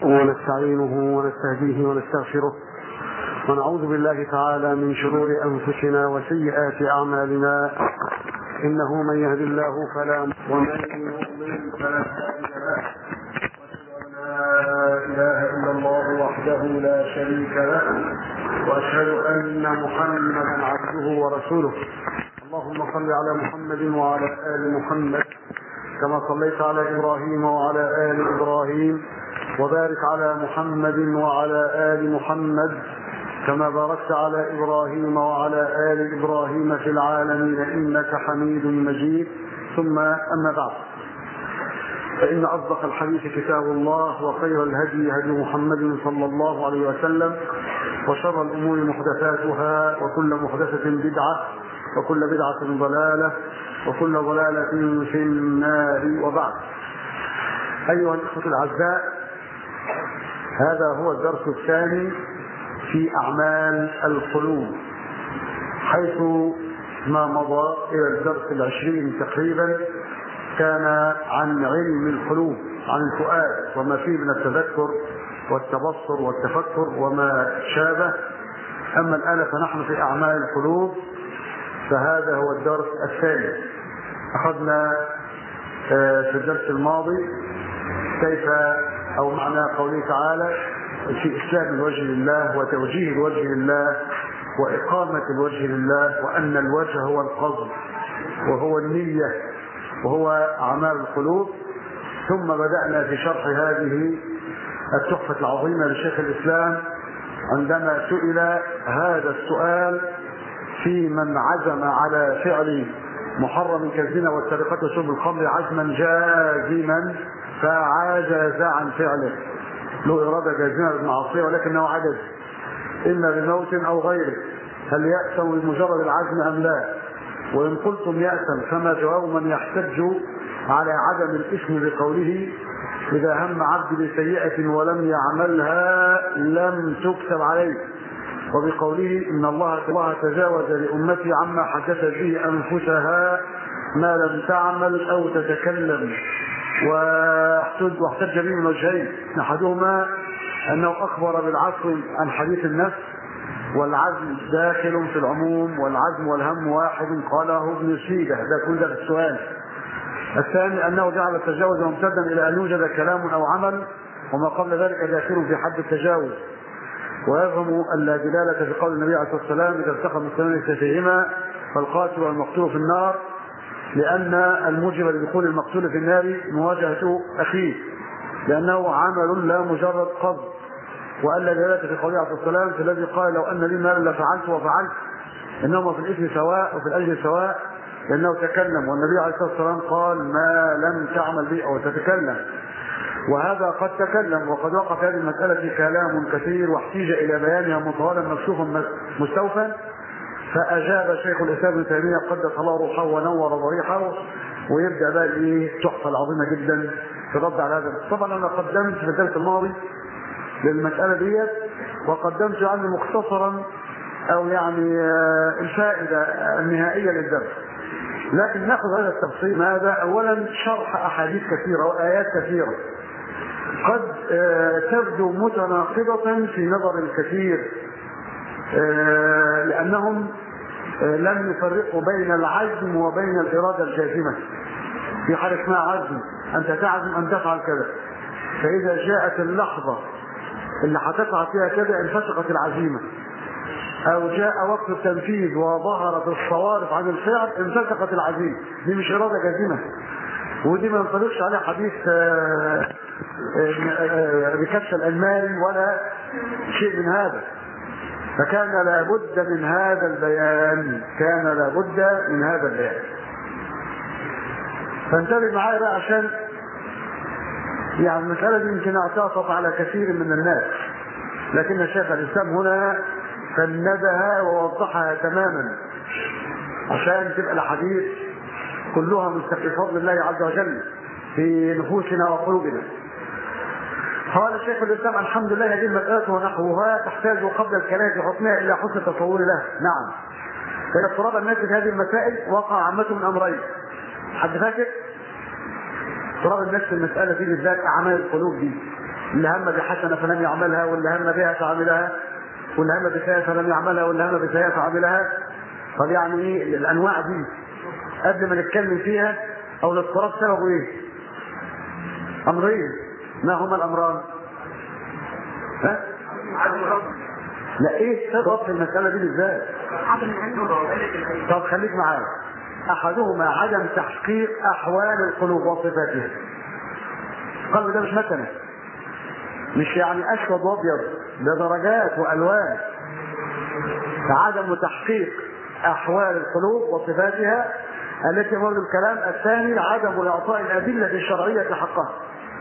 ونستعينه ونستهديه ونستغفره ونعوذ بالله تعالى من شرور انفسنا وسيئات اعمالنا انه من يهد الله فلا ومن يضلل فلا هادي له لا اله الا الله وحده لا شريك له واشهد ان محمدا عبده ورسوله اللهم صل على محمد وعلى ال محمد كما صليت على ابراهيم وعلى ال ابراهيم وبارك على محمد وعلى ال محمد كما باركت على ابراهيم وعلى ال ابراهيم في العالمين انك حميد مجيد ثم اما بعد فان اصدق الحديث كتاب الله وخير الهدي هدي محمد صلى الله عليه وسلم وشر الامور محدثاتها وكل محدثه بدعه وكل بدعه ضلاله وكل ضلاله في النار وبعد ايها الاخوه الاعزاء هذا هو الدرس الثاني في أعمال القلوب حيث ما مضى إلى الدرس العشرين تقريبا كان عن علم القلوب عن الفؤاد وما فيه من التذكر والتبصر والتفكر وما شابه أما الآن فنحن في أعمال القلوب فهذا هو الدرس الثاني أخذنا في الدرس الماضي كيف أو معنى قوله تعالى في إسلام الوجه لله وتوجيه الوجه لله وإقامة الوجه لله وأن الوجه هو القصد وهو النية وهو أعمال القلوب ثم بدأنا في شرح هذه التحفة العظيمة لشيخ الإسلام عندما سئل هذا السؤال في من عزم على فعل محرم كالزنا والسرقة وشرب الخمر عزما جازما فعجز عن فعله له إرادة جازمة بالمعصية ولكنه عجز إما بموت أو غيره هل يأسم بمجرد العزم أم لا وإن قلتم يأسم فما جواب من يحتج على عدم الإثم بقوله إذا هم عبد بسيئة ولم يعملها لم تكتب عليه وبقوله إن الله الله تجاوز لأمتي عما حدث به أنفسها ما لم تعمل أو تتكلم واحتج واحتج به من وجهين احدهما انه اخبر بالعفو عن حديث النفس والعزم داخل في العموم والعزم والهم واحد قاله ابن سيده ده كل ده في السؤال الثاني انه جعل التجاوز ممتدا الى ان يوجد كلام او عمل وما قبل ذلك داخل في حد التجاوز ويفهم ان لا دلاله في قول النبي عليه الصلاه والسلام اذا التقى المسلمين سيفيهما فالقاتل والمقتول في النار لأن الموجب لدخول المقتول في النار مواجهة أخيه لأنه عمل لا مجرد قبض وألا دلالة في قوله عليه السلام في الذي قال لو أن لي مالا لفعلت وفعلت إنهما في الإثم سواء وفي الأجر سواء لأنه تكلم والنبي عليه الصلاة والسلام قال ما لم تعمل به أو تتكلم وهذا قد تكلم وقد وقع في هذه المسألة كلام كثير واحتيج إلى بيانها مطولا مكشوفا مستوفا فاجاب شيخ الاسلام ابن تيميه قدس الله روحه ونور ضريحه ويبدا بقى الايه التحفه العظيمه جدا في الرد على هذا طبعا انا قدمت في الدرس الماضي للمساله ديت وقدمت يعني مختصرا او يعني الفائده النهائيه للدرس لكن ناخذ هذا التفصيل ماذا اولا شرح احاديث كثيره وايات كثيره قد تبدو متناقضه في نظر الكثير لأنهم لم يفرقوا بين العزم وبين الإرادة الجازمة في حاجة اسمها عزم أنت تعزم أن تفعل كذا فإذا جاءت اللحظة اللي هتقع فيها كذا انفسقت العزيمة أو جاء وقت التنفيذ وظهرت الصوارف عن الفعل انفسقت العزيمة دي مش إرادة جازمة ودي ما ينطبقش عليها حديث بكبش الألماني ولا شيء من هذا فكان لابد من هذا البيان كان لابد من هذا البيان فانتبه معايا بقى عشان يعني المسألة دي يمكن اعتاطف على كثير من الناس لكن شيخ الإسلام هنا فندها ووضحها تماما عشان تبقى الحديث كلها بفضل الله عز وجل في نفوسنا وقلوبنا قال شيخ الاسلام الحمد لله هذه المساله ونحوها تحتاج قبل الكلام في حكمها الى حسن تصور له نعم فإن اضطراب الناس في هذه المسائل وقع عامة من امرين حد فاكر؟ اضطراب الناس في المسألة دي بالذات أعمال القلوب دي اللي هم بحسنة فلم يعملها واللي هم بها فعملها واللي هم بسيئة فلم يعملها واللي هم بسيئة فعملها طب يعني ايه الانواع دي قبل ما نتكلم فيها او الاضطراب سببه ايه؟ امرين ما هما الامران؟ ها؟ لا ايه سبب في المسألة دي بالذات؟ طب خليك معايا احدهما عدم تحقيق احوال القلوب وصفاتها القلب ده مش مكنه مش يعني اسود وابيض ده درجات والوان فعدم تحقيق احوال القلوب وصفاتها التي مرد الكلام الثاني عدم اعطاء الادله الشرعيه حقها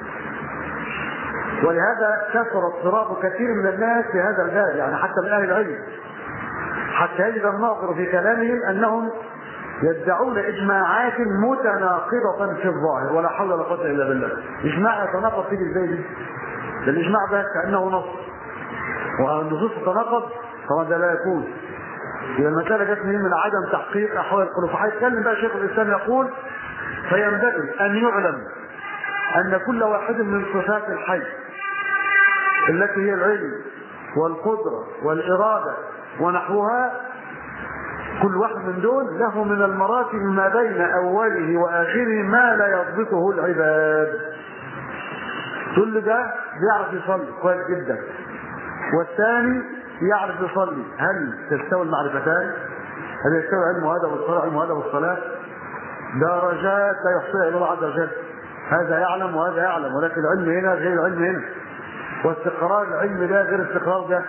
ولهذا كثر اضطراب كثير من الناس في هذا الباب يعني حتى من اهل العلم حتى يجد الناظر في كلامهم انهم يدعون اجماعات متناقضة في الظاهر ولا حول ولا قوة الا بالله اجماع يتناقض فيه ازاي دي ده الاجماع ده كانه نص والنصوص تتناقض طبعا ده لا يكون إذا المسألة جت من من عدم تحقيق أحوال القلوب فهيتكلم بقى شيخ الإسلام يقول فينبغي أن يعلم أن كل واحد من صفات الحي التي هي العلم والقدرة والإرادة ونحوها كل واحد من دول له من المراتب ما بين أوله وآخره ما لا يضبطه العباد كل ده بيعرف يصلي كويس جدا والثاني يعرف يصلي هل تستوي المعرفتان؟ هل يستوي علم هذا والصلاة علم هذا والصلاة؟ درجات لا يحصيها إلا الله عز وجل هذا يعلم وهذا يعلم ولكن العلم هنا غير العلم هنا واستقرار العلم ده غير استقرار ده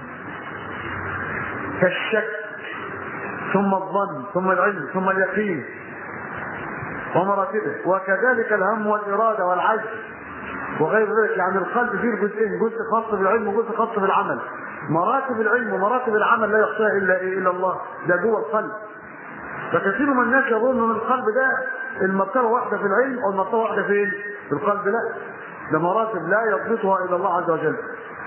كالشك ثم الظن ثم العلم ثم اليقين ومراتبه وكذلك الهم والإرادة والعجز وغير ذلك يعني القلب فيه جزئين جزء خاص بالعلم وجزء خاص بالعمل مراتب العلم ومراتب العمل لا يحصيها الا ايه الا الله ده جوه القلب فكثير من الناس يظن ان القلب ده المرتبه واحده في العلم او المرتبه واحده فين؟ في القلب لا ده مراتب لا يضبطها الا الله عز وجل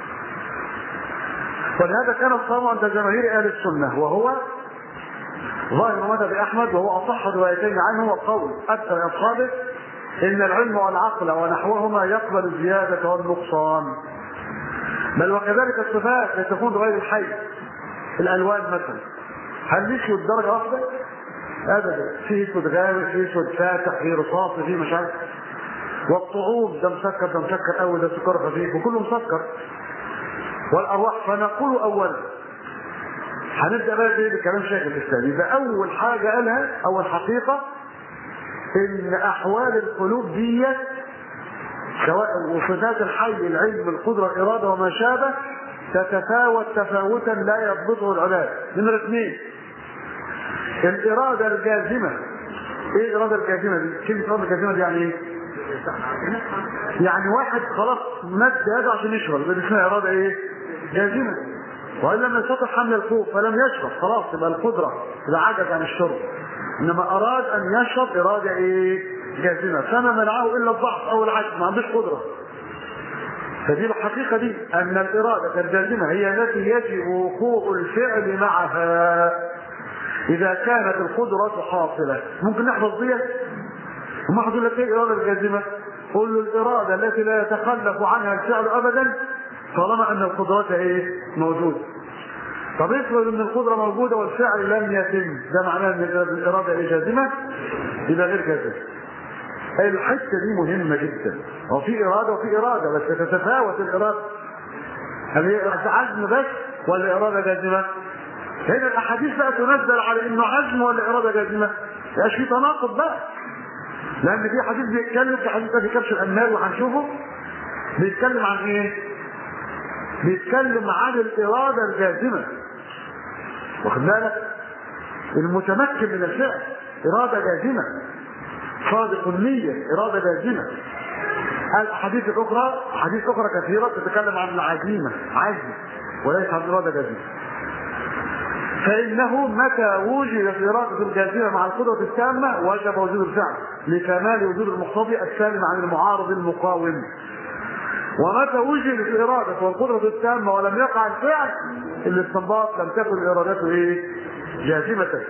ولهذا كان الصواب عند جماهير اهل السنه وهو ظاهر مذهب احمد وهو اصح روايتين عنه وقول اكثر اصحابه ان العلم والعقل ونحوهما يقبل الزياده والنقصان بل وكذلك الصفات تكون غير الحي الالوان مثلا هل نسيوا الدرجه واحده؟ ابدا فيه اسود غامق فيه اسود فاتح فيه رصاصي فيه مش عارف والطعوم ده مسكر ده مسكر قوي ده سكر خفيف وكله مسكر والارواح فنقول اولا هنبدا بقى بايه بكلام شيخ الاسلام يبقى اول حاجه قالها اول حقيقه ان احوال القلوب ديت سواء وصفات الحي العلم القدره الاراده وما شابه تتفاوت تفاوتا لا يضبطه العباد نمرة اثنين الإرادة الجازمة إيه الإرادة الجازمة دي؟ كلمة الإرادة الجازمة دي يعني إيه؟ يعني واحد خلاص مد يده عشان يشرب يبقى دي اسمها إرادة إيه؟ جازمة وإن لم يستطع حمل الخوف فلم يشرب خلاص تبقى القدرة يبقى عجز عن الشرب إنما أراد أن يشرب إرادة إيه؟ جازمة فما منعه إلا الضعف أو العجز ما عندوش قدرة فدي الحقيقة دي أن الإرادة الجازمة هي التي يجب وقوع الفعل معها إذا كانت القدرة حاصلة ممكن نحفظ ديت وما حد يقول لك إيه الإرادة الجازمة قل له الإرادة التي لا يتخلف عنها الفعل أبدا طالما أن القدرة إيه موجودة طب افرض ان القدره موجوده والفعل لم يتم ده معناه ان الاراده ايه جازمه يبقى غير جازمه الحته دي مهمه جدا هو في اراده وفي اراده بس تتفاوت الاراده هل هي عزم بس ولا اراده جازمه؟ هنا الاحاديث بقى تنزل على انه عزم ولا اراده جازمه؟ مبقاش في تناقض بقى لان في حديث بيتكلم في حديث ابي كبش الانمار وهنشوفه بيتكلم عن ايه؟ بيتكلم عن الاراده الجازمه واخد بالك؟ المتمكن من الفعل اراده جازمه صادق النية إرادة جازمة الأحاديث الأخرى أحاديث أخرى كثيرة تتكلم عن العزيمة عزم وليس عن إرادة جازمة فإنه متى وجدت الإرادة الجازمة مع القدرة التامة وجب وجود الفعل لكمال وجود المقتضي السالم عن المعارض المقاوم ومتى وجدت الإرادة والقدرة التامة ولم يقع الفعل الاستنباط لم تكن إرادته إيه؟ جازمة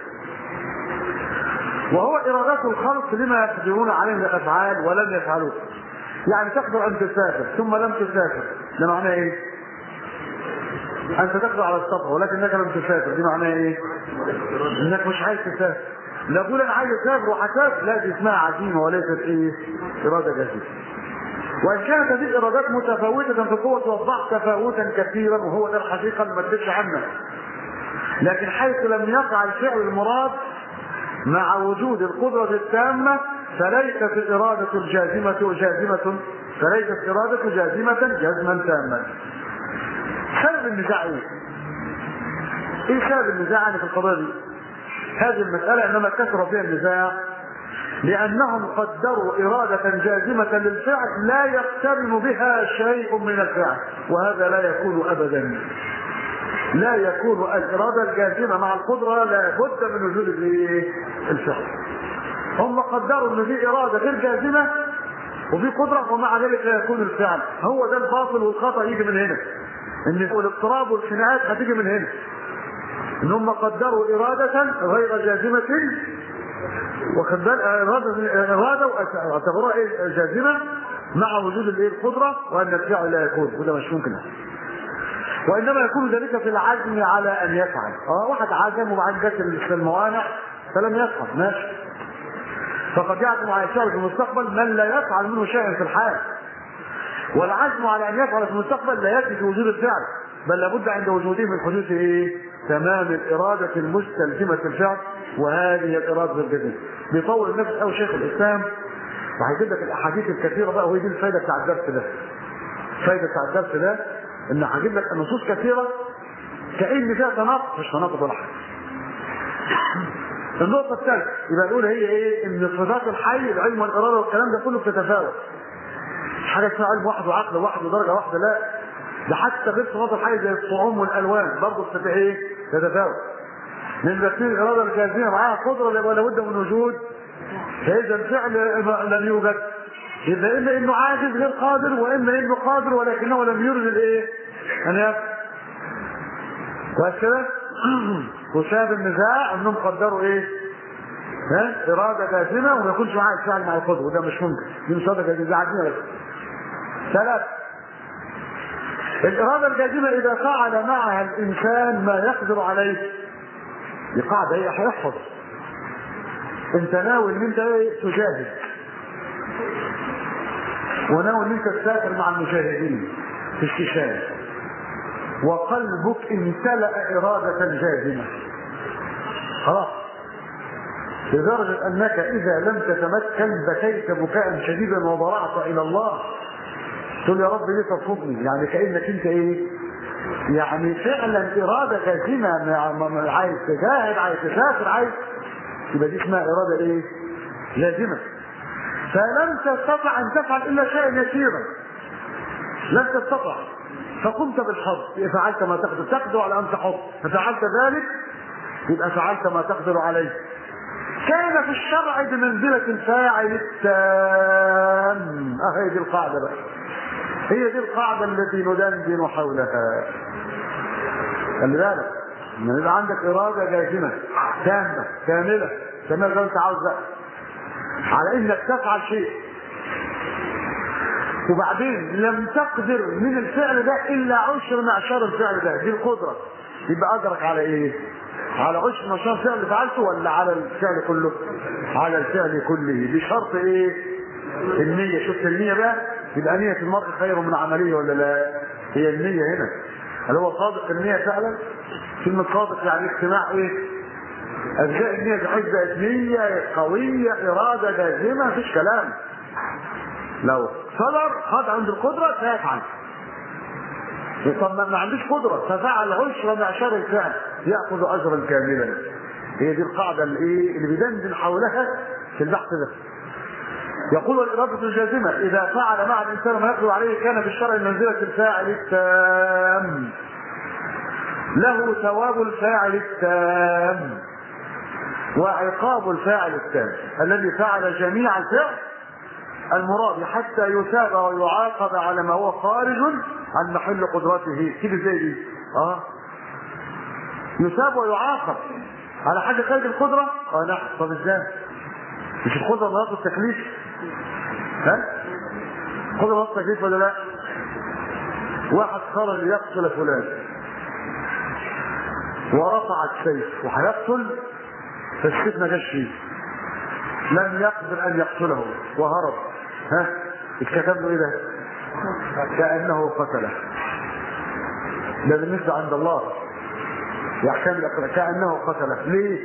وهو إرادات الخلق لما يقدرون عليه من الأفعال ولم يفعلوه يعني تقدر ان تسافر ثم لم تسافر ده معناه ايه؟ انت تقدر على السفر ولكنك لم تسافر دي معناها ايه؟ انك مش عايز تسافر لا تقول انا عايز اسافر وهسافر لا دي اسمها عزيمه وليست ايه؟ اراده جازمه وان كانت هذه الارادات متفاوته في القوه والضعف تفاوتا كثيرا وهو ده الحقيقه اللي ما تدش عنها لكن حيث لم يقع الفعل المراد مع وجود القدرة التامة فليست الإرادة الجازمة جازمة فليست إرادة جازمة جزما تاما. سبب النزاع إيه؟ إيه سبب النزاع يعني في القضية دي؟ هذه المسألة إنما كثر فيها النزاع لأنهم قدروا إرادة جازمة للفعل لا يقترن بها شيء من الفعل وهذا لا يكون أبدا لا يكون الإرادة الجازمة مع القدرة لا بد من وجود الفعل هم قدروا ان في إرادة غير جازمة وفي قدرة ومع ذلك لا يكون الفعل هو ده الباطل والخطأ يجي من هنا ان الاضطراب والخناقات هتيجي من هنا ان هم قدروا إرادة غير جازمة واخد بالك إرادة إرادة واعتبروها إيه جازمة مع وجود الايه القدرة وأن الفعل لا يكون وده مش ممكن وانما يكون ذلك في العزم على ان يفعل اه واحد عزم وبعدين جت الموانع فلم يفعل ماشي فقد يعزم على الفعل في المستقبل من لا يفعل منه شيئا في الحال والعزم على ان يفعل في المستقبل لا يكفي في وجود الفعل بل لابد عند وجوده من حدوث ايه؟ تمام الاراده المستلزمه الفعل وهذه الاراده الجديده بيطول النفس او شيخ الاسلام وهيجيب لك الاحاديث الكثيره بقى وهي دي الفائده بتاع الدرس ده الفائده بتاع الدرس ده ان هجيب لك نصوص كثيره كان فيها تناقض مش تناقض ولا حاجه النقطه الثالثه يبقى نقول هي ايه ان صفات الحي العلم والاراده والكلام ده كله بتتفاوت مش حاجه اسمها علم واحد وعقل واحد ودرجه واحده لا ده حتى غير صفات الحي زي الطعوم والالوان برضه بتت ايه تتفاوت لان الاثنين الاراده الجازمه معاها قدره ولا بد من وجود فاذا الفعل لم يوجد يبقى اما انه عاجز غير قادر واما انه قادر ولكنه لم يرد الايه؟ ان يفعل. كويس كده؟ وسبب النزاع انهم قدروا ايه؟ ها؟ اراده جازمه وما يكونش معاه الفعل مع القدره وده مش ممكن دي مش اراده جازمه عاجزه بس. ثلاث الاراده الجازمه اذا فعل معها الانسان ما يقدر عليه دي قاعده هي هيحفظ انت ناوي ان انت ايه تجاهد وناوي ان انت تسافر مع المجاهدين في الشيشان وقلبك امتلأ إرادة جازمة خلاص لدرجة أنك إذا لم تتمكن بكيت بكاء شديدا وضرعت إلى الله تقول يا رب ليه ترفضني يعني كأنك أنت إيه يعني فعلا إرادة جازمة عايز تجاهد عايز تسافر عايز يبقى دي اسمها إرادة إيه؟ لازمة فلم تستطع ان تفعل الا شيئا يسيرا لم تستطع فقمت بالحظ فعلت ما تقدر تقدر على ان تحط ففعلت ذلك يبقى فعلت ما تقدر عليه كان في الشرع بمنزلة الفاعل التام هي دي القاعدة بقى هي دي القاعدة التي ندندن حولها خلي بالك ان يبقى عندك إرادة جازمة تامة كاملة كاملة زي ما انت عاوز بقى على انك تفعل شيء وبعدين لم تقدر من الفعل ده الا عشر معشار الفعل ده دي القدره يبقى ادرك على ايه؟ على عشر معشار فعل فعلته ولا على الفعل كله؟ على الفعل كله بشرط ايه؟ النية شفت النية بقى؟ يبقى نية المرء خير من عمله ولا لا؟ هي النية هنا هل هو صادق النية فعلا؟ كلمة صادق يعني اجتماع ايه؟ أجزاء النية بحيث بقت نية قوية إرادة جازمة مفيش كلام لو صدر خد عند القدرة سيفعل طب ما عندوش قدرة ففعل عشر معشر الفعل يأخذ أجرا كاملا هي دي القاعدة اللي ايه اللي بيدندن حولها في البحث ده يقول الإرادة الجازمة إذا فعل مع الإنسان ما يقدر عليه كان في الشرع منزلة الفاعل التام له ثواب الفاعل التام وعقاب الفاعل التام الذي فعل جميع الفعل المراد حتى يثاب ويعاقب على ما هو خارج عن محل قدرته كده زي دي اه يثاب ويعاقب على حاجه خارج القدره اه نعم طب ازاي مش القدره مرات التكليف ها خذ وقتك كيف ولا لا واحد خرج يقتل فلان ورفع السيف وهيقتل فالسيف ما جاش فيه لم يقدر ان يقتله وهرب ها اتكتب له ايه ده؟ كانه قتله ده بالنسبه عند الله يحكم الاقرار كانه قتله ليه؟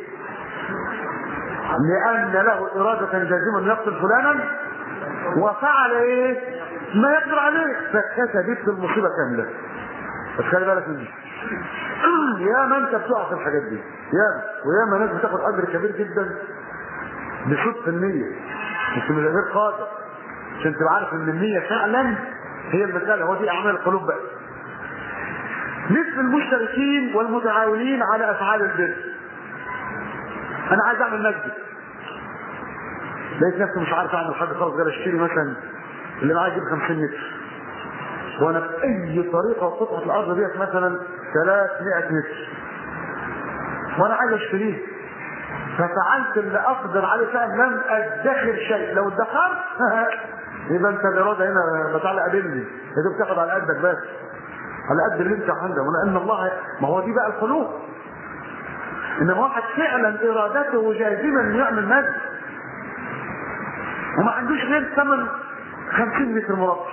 لان له اراده جازمه ان يقتل فلانا وفعل ايه؟ ما يقدر عليه فكتبت المصيبه كامله بس خلي بالك من دي يا ما انت بتقع في الحاجات دي يا ويا ما ناس بتاخد اجر كبير جدا بصدق النية مش من غير قادر عشان تبقى عارف ان النية فعلا هي المسألة هو دي اعمال القلوب بقى نصف المشتركين والمتعاونين على افعال البر انا عايز اعمل مسجد لقيت نفسي مش عارف اعمل حاجه خالص غير اشتري مثلا اللي معايا يجيب 50 متر وانا باي طريقه قطعه الارض ديت مثلا 300 متر وانا عايز اشتريه ففعلت اللي اقدر عليه فعلا لم ادخر شيء لو ادخرت يبقى انت الاراده هنا بتعلى قابلني يا دوب تاخد على قدك بس على قد اللي انت عندك ولان الله ما هو دي بقى القلوب انما واحد فعلا ارادته جازمه انه يعمل مسجد وما عندوش غير ثمن 50 متر مربع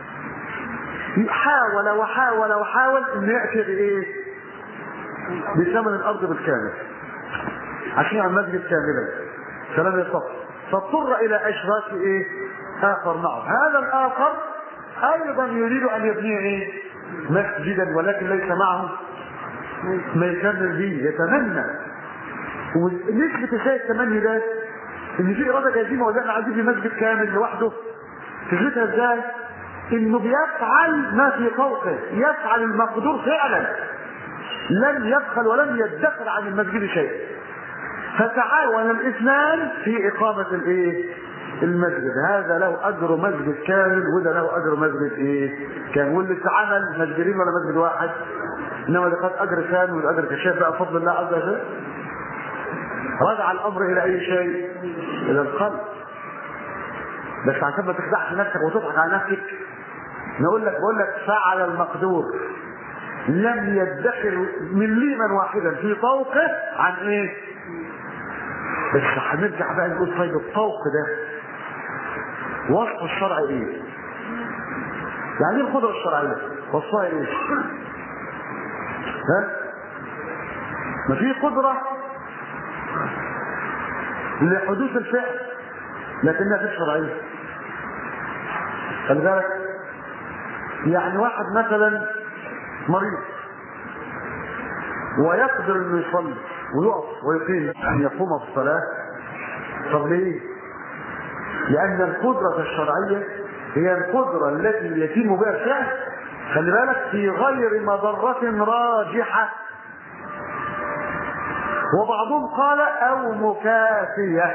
حاول وحاول وحاول ان ياتي بايه؟ بثمن الارض بالكامل عشان يعمل مسجد كاملا فلم يستطع فاضطر الى اشراك ايه؟ اخر معه هذا الاخر ايضا يريد ان يبني ايه؟ مسجدا ولكن ليس معه ما يكمل به يتمنى ونسبة ازاي التمني ده ان في اراده جازمه وده انا عايزين مسجد كامل لوحده تثبتها ازاي؟ انه بيفعل ما في فوقه يفعل المقدور فعلا لم يبخل ولم يدخر عن المسجد شيء فتعاون الاثنان في اقامه الايه؟ المسجد هذا له اجر مسجد كامل وده له اجر مسجد ايه؟ كامل واللي اتعمل مسجدين ولا مسجد واحد؟ انما ده قد اجر كامل والاجر كشاف بقى بفضل الله عز وجل رجع الامر الى اي شيء؟ الى القلب بس عشان ما تخدعش نفسك وتضحك على نفسك نقول لك بقول لك فعل المقدور لم يدخر مليما واحدا في طوقه عن ايه؟ بس هنرجع بقى نقول طيب الطوق ده وصف الشرع ايه؟ يعني ايه القدره الشرعيه؟ وصفها ايه؟ ها؟ ما في قدره لحدوث الفعل لكنها في الشرعيه خلي بالك يعني واحد مثلا مريض ويقدر انه يصلي ويقف ويقيم ان يقوم بالصلاه طب ليه؟ لان القدره الشرعيه هي القدره التي يتم بها الفعل خلي بالك في غير مضره راجحه وبعضهم قال او مكافيه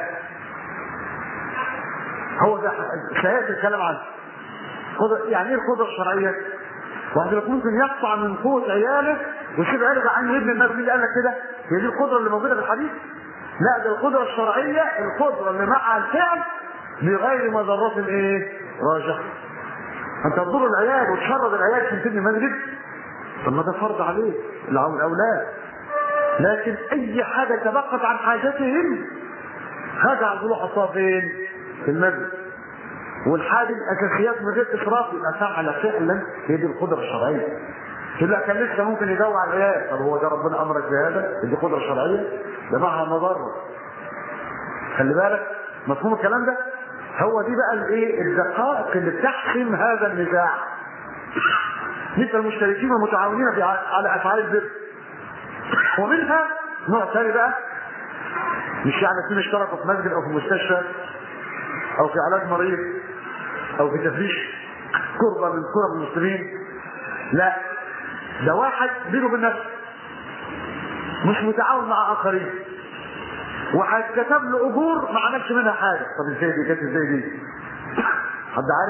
هو ده سياتي الكلام عنه يعني ايه القدره الشرعيه؟ واحد ممكن يقطع من قوه عياله ويسيب عياله عنه يبني الناس مين قال لك كده؟ هي دي القدره اللي موجوده في الحديث؟ لا ده القدره الشرعيه القدره اللي مع الفعل بغير مضرات ايه؟ راجحه. انت تضر العيال وتشرد العيال عشان تبني مسجد؟ طب ما ده فرض عليه الاولاد. لكن اي حاجه تبقت عن حاجتهم خدع الروح حطها فين؟ في المسجد. والحاجه الاساسيات من غير اسراف يبقى فعل فعلا هي دي القدره الشرعيه. تقول لك كان لسه ممكن يجوع العيال، طب هو ده ربنا امرك بهذا؟ دي قدره شرعيه؟ ده معها مضره. خلي بالك مفهوم الكلام ده؟ هو دي بقى الايه؟ الدقائق اللي بتحسم هذا النزاع. مثل المشتركين والمتعاونين في على افعال البر. ومنها نوع ثاني بقى مش يعني اثنين اشتركوا في مسجد او في مستشفى او في علاج مريض او في تفريش كربة من كرب المسلمين لا ده واحد بينه وبين نفسه مش متعاون مع اخرين وهيتكتب له اجور ما عملش منها حاجه طب ازاي دي جت ازاي دي حد عارف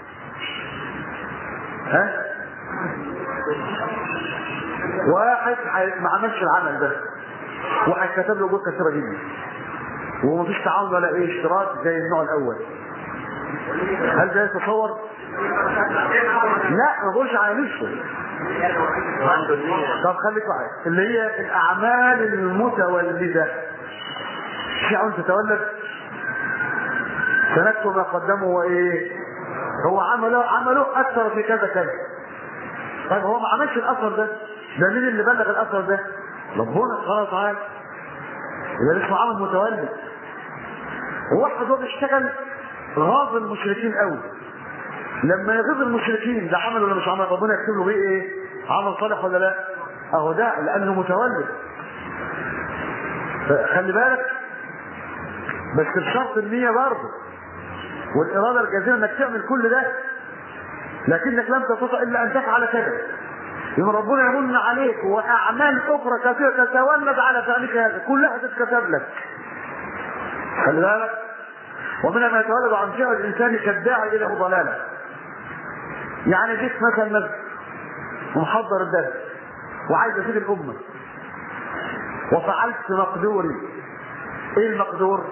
ها واحد ما عملش العمل ده وهيتكتب له اجور كثيره جدا ومفيش تعاون ولا ايه اشتراك زي النوع الاول هل ده يتصور لا ما بقولش على نفسه طب خليك معايا اللي هي الاعمال المتولده في عاوز تتولد سنكتب ما قدمه وايه هو عمله عمله اثر في كذا كذا طيب هو ما عملش الاثر ده ده مين اللي بلغ الاثر ده ربنا سبحانه وتعالى يبقى اسمه عمل متولد وواحد هو بيشتغل غاض المشركين قوي لما يغيظ المشركين ده عمل ولا مش عمل ربنا يكتب له بيه ايه عمل صالح ولا لا اهو ده لانه متولد خلي بالك بس بشرط النية برضه والإرادة الجازمة إنك تعمل كل ده لكنك لم تستطع إلا أن تفعل كذا يبقى ربنا يمن عليك وأعمال أخرى كثيرة تتولد على فعلك هذا كلها تتكتب لك خلي بالك ومنها ما يتولد عن فعل الإنسان كالداعي إلى ضلالة يعني جيت مثلا مسجد ومحضر الدرس وعايز افيد الامه وفعلت مقدوري ايه المقدور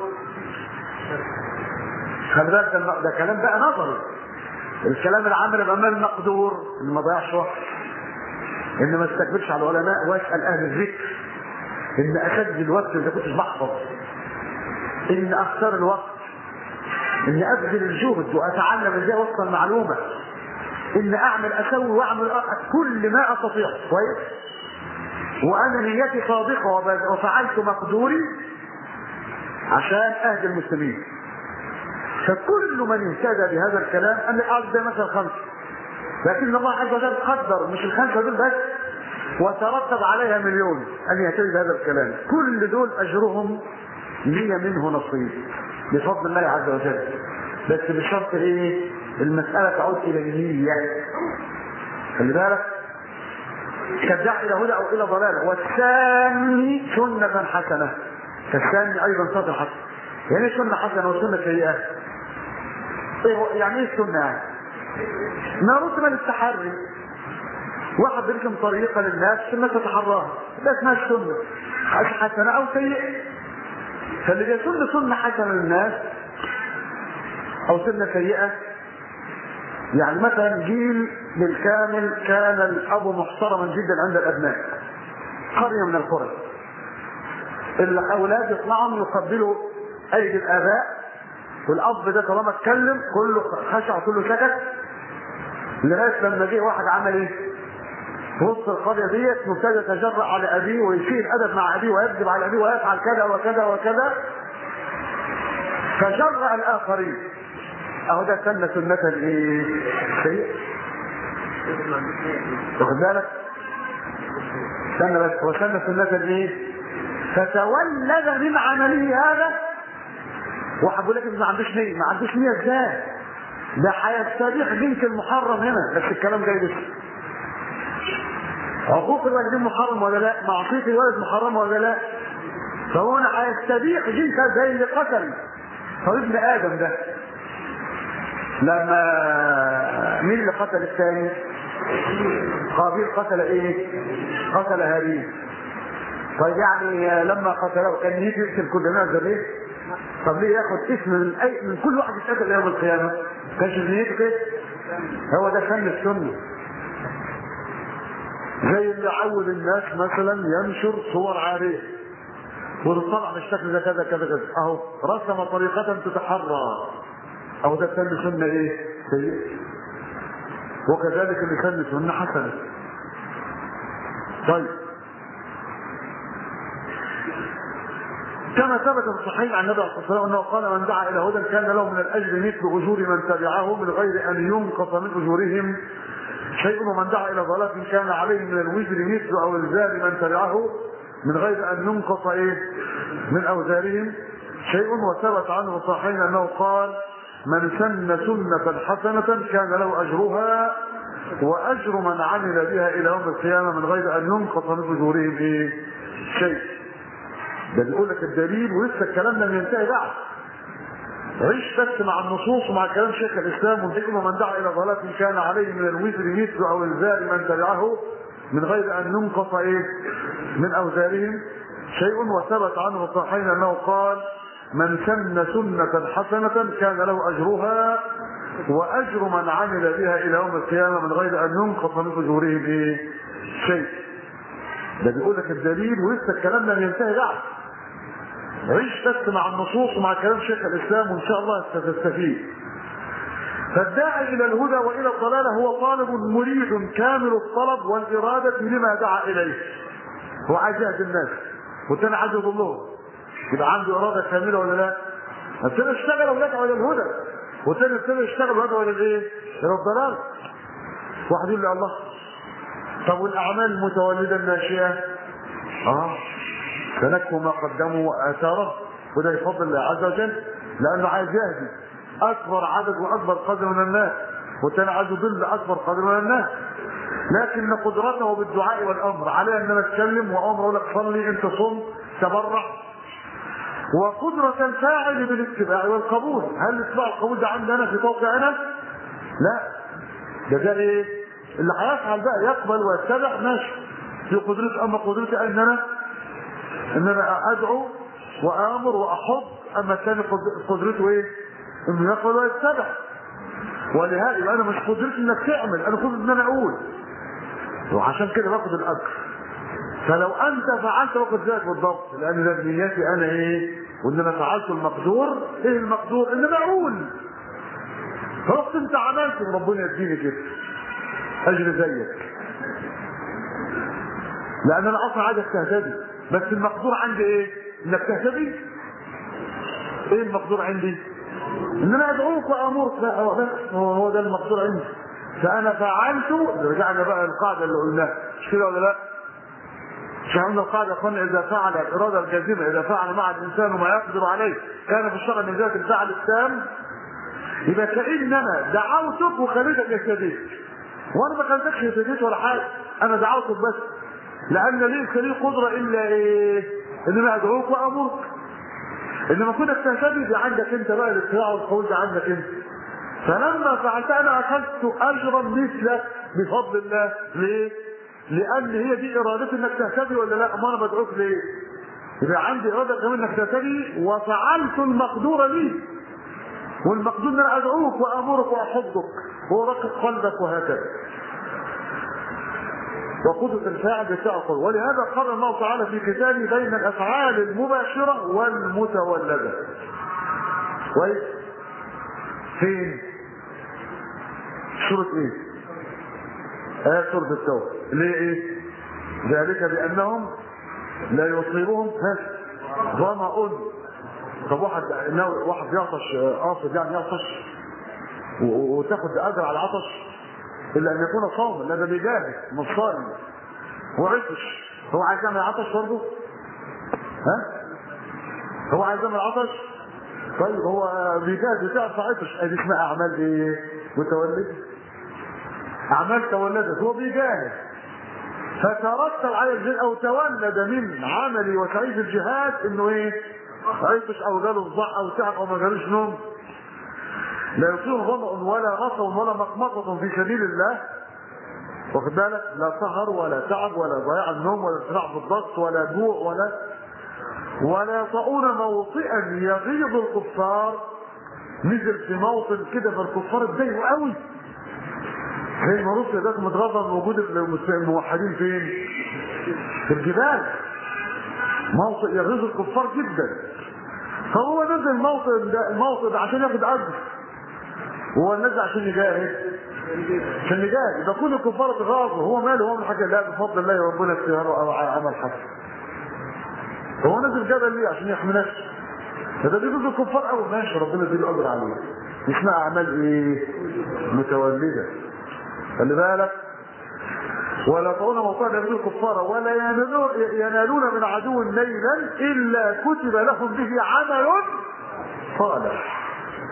خلي بالك ده, ده كلام بقى نظري الكلام العملي بقى ما المقدور ان ما ضيعش وقت ان ما استكبرش على العلماء واسال اهل الذكر ان اشد الوقت اذا كنتش بحفظ ان اختار الوقت ان ابذل الجهد واتعلم ازاي اوصل معلومه ان اعمل اسوي واعمل كل ما استطيع كويس وانا نيتي صادقه وفعلت مقدوري عشان اهدي المسلمين فكل من اهتدى بهذا الكلام ان الارض ده مثلا خمسه لكن الله عز وجل قدر مش الخمسه دول بس وترتب عليها مليون ان يهتدي بهذا الكلام كل دول اجرهم لي منه نصيب بفضل الله عز وجل بس بشرط ايه المسألة تعود إلى النية خلي بالك كالداعي إلى هدى أو إلى ضلالة والثاني سنة حسنة كالثاني أيضا سنة حسنة يعني ايه سنة حسنة وسنة سيئة؟ إيه يعني ايه السنة يعني؟ ما رتب للتحري واحد بيرسم طريقة للناس ثم تتحراها ده اسمها السنة حسنة أو سيئة فاللي بيسن سنة حسنة للناس أو سنة سيئة يعني مثلا جيل بالكامل كان الاب محترما جدا عند الابناء قريه من القرى الاولاد يطلعوا يقبلوا ايدي الاباء والاب ده طالما اتكلم كله خشع كله سكت لغايه لما جه واحد عمل ايه؟ في وسط القريه ديت وابتدى يتجرأ على ابيه ويشيل ادب مع ابيه ويكذب على ابيه ويفعل كذا وكذا وكذا فجرأ الاخرين اهو ده سنة سنة الايه؟ سيء واخد بالك؟ استنى بس هو سنة سنة الايه؟ فتولد من عمله هذا واحد بيقول لك ما عندوش نية ما عندوش نية ازاي؟ ده هيستبيح بنت المحرم هنا بس الكلام جاي لسه عقوق الوالدين محرم ولا لا؟ معصية الولد محرمة ولا لا؟ فهو هنا هيستبيح جنس زي اللي قتل هو ابن ادم ده لما مين اللي قتل الثاني قابيل قتل ايه قتل هابيل طيب يعني لما قتله كان يجي يقتل كل الناس ليه طب ليه ياخد اسم من اي من كل واحد يتقتل يوم القيامه كانش نيته كده هو ده فن السنه زي اللي عود الناس مثلا ينشر صور عاريه وتطلع بالشكل ده كذا كذا كذا اهو رسم طريقه تتحرى او ده سن سنه ايه سيئه وكذلك اللي سن سنه حسنه طيب كما ثبت في الصحيح عن النبي عليه الصلاه والسلام انه قال من دعا الى هدى كان له من الاجر مثل اجور من تبعه من غير ان ينقص من اجورهم شيء ومن دعا الى ضلال كان عليه من الوزر مثل اوزار من تبعه من غير ان ينقص ايه من اوزارهم شيء وثبت عنه الصحيحين انه قال من سن سنة حسنة كان له أجرها وأجر من عمل بها إلى يوم القيامة من غير أن ينقص من أجورهم إيه شيء ده بيقول لك الدليل ولسه الكلام لم ينتهي بعد عيش بس مع النصوص ومع كلام شيخ الاسلام والذكر ومن دعا الى ضلال كان عليه من الوزر مثل او الزار من تبعه من غير ان ينقص ايه من اوزارهم شيء وثبت عنه الصحيحين انه قال من سن سنة حسنة كان له أجرها واجر من عمل بها الى يوم القيامه من غير ان ينقص من اجورهم ايه شيء ده بيقول لك الدليل ولسه الكلام لم ينتهي بعد عيش بس مع النصوص ومع كلام شيخ الاسلام وان شاء الله ستستفيد فالداعي الى الهدى والى الضلاله هو طالب مريد كامل الطلب والاراده لما دعا اليه هو عايز يهدي الناس والتاني عايز يضلهم يبقى عنده اراده كامله ولا لا؟ ابتدى يشتغل ويدعو الى الهدى والتاني ابتدى يشتغل ويدعو الى الايه؟ الى الضلال واحد يقول لي الله طب والاعمال المتولده الناشئه اه فنكوا ما قدموا واثاره وده بفضل الله عز وجل لانه عايز يهدي اكبر عدد واكبر قدر من الناس والتاني عايز يضل اكبر قدر من الناس لكن قدرته بالدعاء والامر عليه ان انا اتكلم وامر اقول لك صلي انت صم تبرع وقدرة الفاعل بالاتباع والقبول هل الاتباع والقبول ده عندي انا في طوقي انا؟ لا ده ده ايه؟ اللي هيفعل بقى يقبل ويتبع ماشي في قدرتي اما قدرتي ان انا ان انا ادعو وامر واحض اما الثاني قدرته ايه؟ انه يقبل ويتبع ولهذا يبقى انا مش قدرتي انك تعمل انا قدرتي ان انا اقول وعشان كده باخد الاجر فلو انت فعلت باخد ذلك بالضبط لان ده بنيتي انا ايه وان انا فعلت المقدور ايه المقدور ان انا اقول فرحت انت عملت وربنا يديني كده اجر زيك لان انا اصلا عايزك تهتدي بس المقدور عندي ايه انك تهتدي ايه المقدور عندي ان انا ادعوك وامرك لا هو بس هو هو ده المقدور عندي فانا فعلت رجعنا بقى للقاعده اللي قلناها مش كده ولا لا؟ مش قلنا القاعده يا اخوانا اذا فعل الاراده الجازمه اذا فعل مع الانسان ما يقدر عليه كان في الشرع من ذلك الفعل التام يبقى كأن انا دعوتك وخليتك اهتديت وانا ما خليتكش اهتديت ولا حاجه انا دعوتك بس لان ليس لي قدره الا ايه؟ ان انا ادعوك وامرك انما كونك تهتدي دي عندك انت بقى الاتباع والقول ده عندك انت فلما فعلت انا اخذت اجرا مثلك بفضل الله ليه؟ لان هي دي ارادتي انك تهتدي ولا لا؟ ما انا بدعوك ليه؟ يبقى عندي اراده كمان انك تهتدي وفعلت المقدور لي والمقدور ان انا ادعوك وامرك واحضك وارقق قلبك وهكذا وقدرة الفاعل بتعقل ولهذا قال الله تعالى في كتابه بين الافعال المباشرة والمتولدة كويس فين سورة ايه آية سورة التوبة اللي هي ايه ذلك بانهم لا يصيبهم ها ظمأ طب واحد واحد يعطش قاصد يعني يعطش وتاخد اجر على العطش الا ان يكون صوما لا ده بيجاهد مش صائم هو عطش هو عايز يعمل عطش برضه ها هو عايز يعمل عطش طيب هو بيجاهد بتعرف عطش ادي اسمها اعمال ايه متولده اعمال تولدت هو بيجاهد فترتب على الجهاد او تولد من عملي وسعي في الجهاد انه ايه عطش او جاله صداع او تعب او ما جالوش نوم لا يصير ظمأ ولا نصب ولا مقمصة في سبيل الله واخد بالك لا سهر ولا تعب ولا ضياع النوم ولا ارتفاع في الضغط ولا جوع ولا ولا يطؤون موطئا يغيظ الكفار نزل في موطن كده فالكفار اتضايقوا قوي زي ما روسيا ده متغاظه من وجود الموحدين فين؟ في الجبال موطئ يغيظ الكفار جدا فهو نزل الموطن ده الموطن ده عشان ياخد اجر هو نزل عشان يجاهد عشان يجاهد يبقى كل الكفار اتغاظوا هو ماله هو من حاجه لا بفضل الله ربنا اختياره او عمل حسن هو نزل جبل ليه عشان يحمي نفسه فده بيجوز الكفار قوي ماشي ربنا يديله اجر عليه اسمها اعمال ايه متولده خلي بالك ولا طعون موطئا يبدو الكفار ولا ينالون, ينالون من عدو ليلا الا كتب لهم به عمل صالح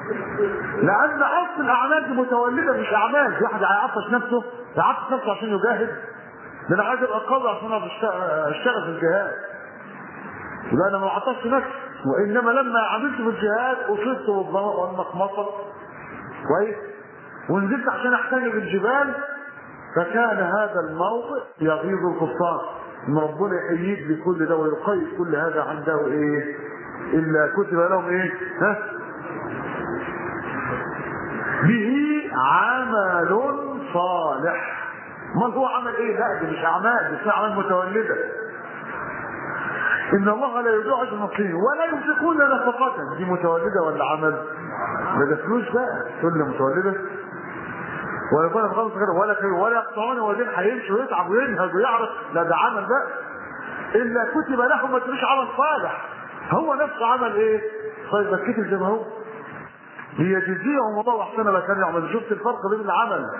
لان اصل الاعمال دي متولده مش اعمال في واحد هيعطش نفسه يعطش نفسه عشان يجاهد ده انا عايز ابقى قاضي عشان اشتغل في الجهاد يبقى انا ما عطشت نفسي وانما لما عملت في الجهاد اصبت بالظما والمخمصه كويس ونزلت عشان احتمي بالجبال فكان هذا الموضع يغيظ الكفار ان ربنا يحييك بكل ده ويقيد كل هذا عنده ايه الا كتب لهم ايه ها به عمل صالح امال هو عمل ايه لا دي مش اعمال دي اعمال متولده ان الله لا يضيع اجر المحسنين ولا ينفقون نفقة دي متولده ولا عمل ده ده فلوس بقى تقول لي متولده ولا يكون خالص غير ولا كي ولا يقطعون وبعدين هيمشي ويتعب وينهج ويعرف لا ده عمل بقى الا كتب لهم ما تبقاش عمل صالح هو نفسه عمل ايه؟ طيب كتب زي ما هو ليجزيهم الله احسن ما كانوا يعملون شفت الفرق بين العمل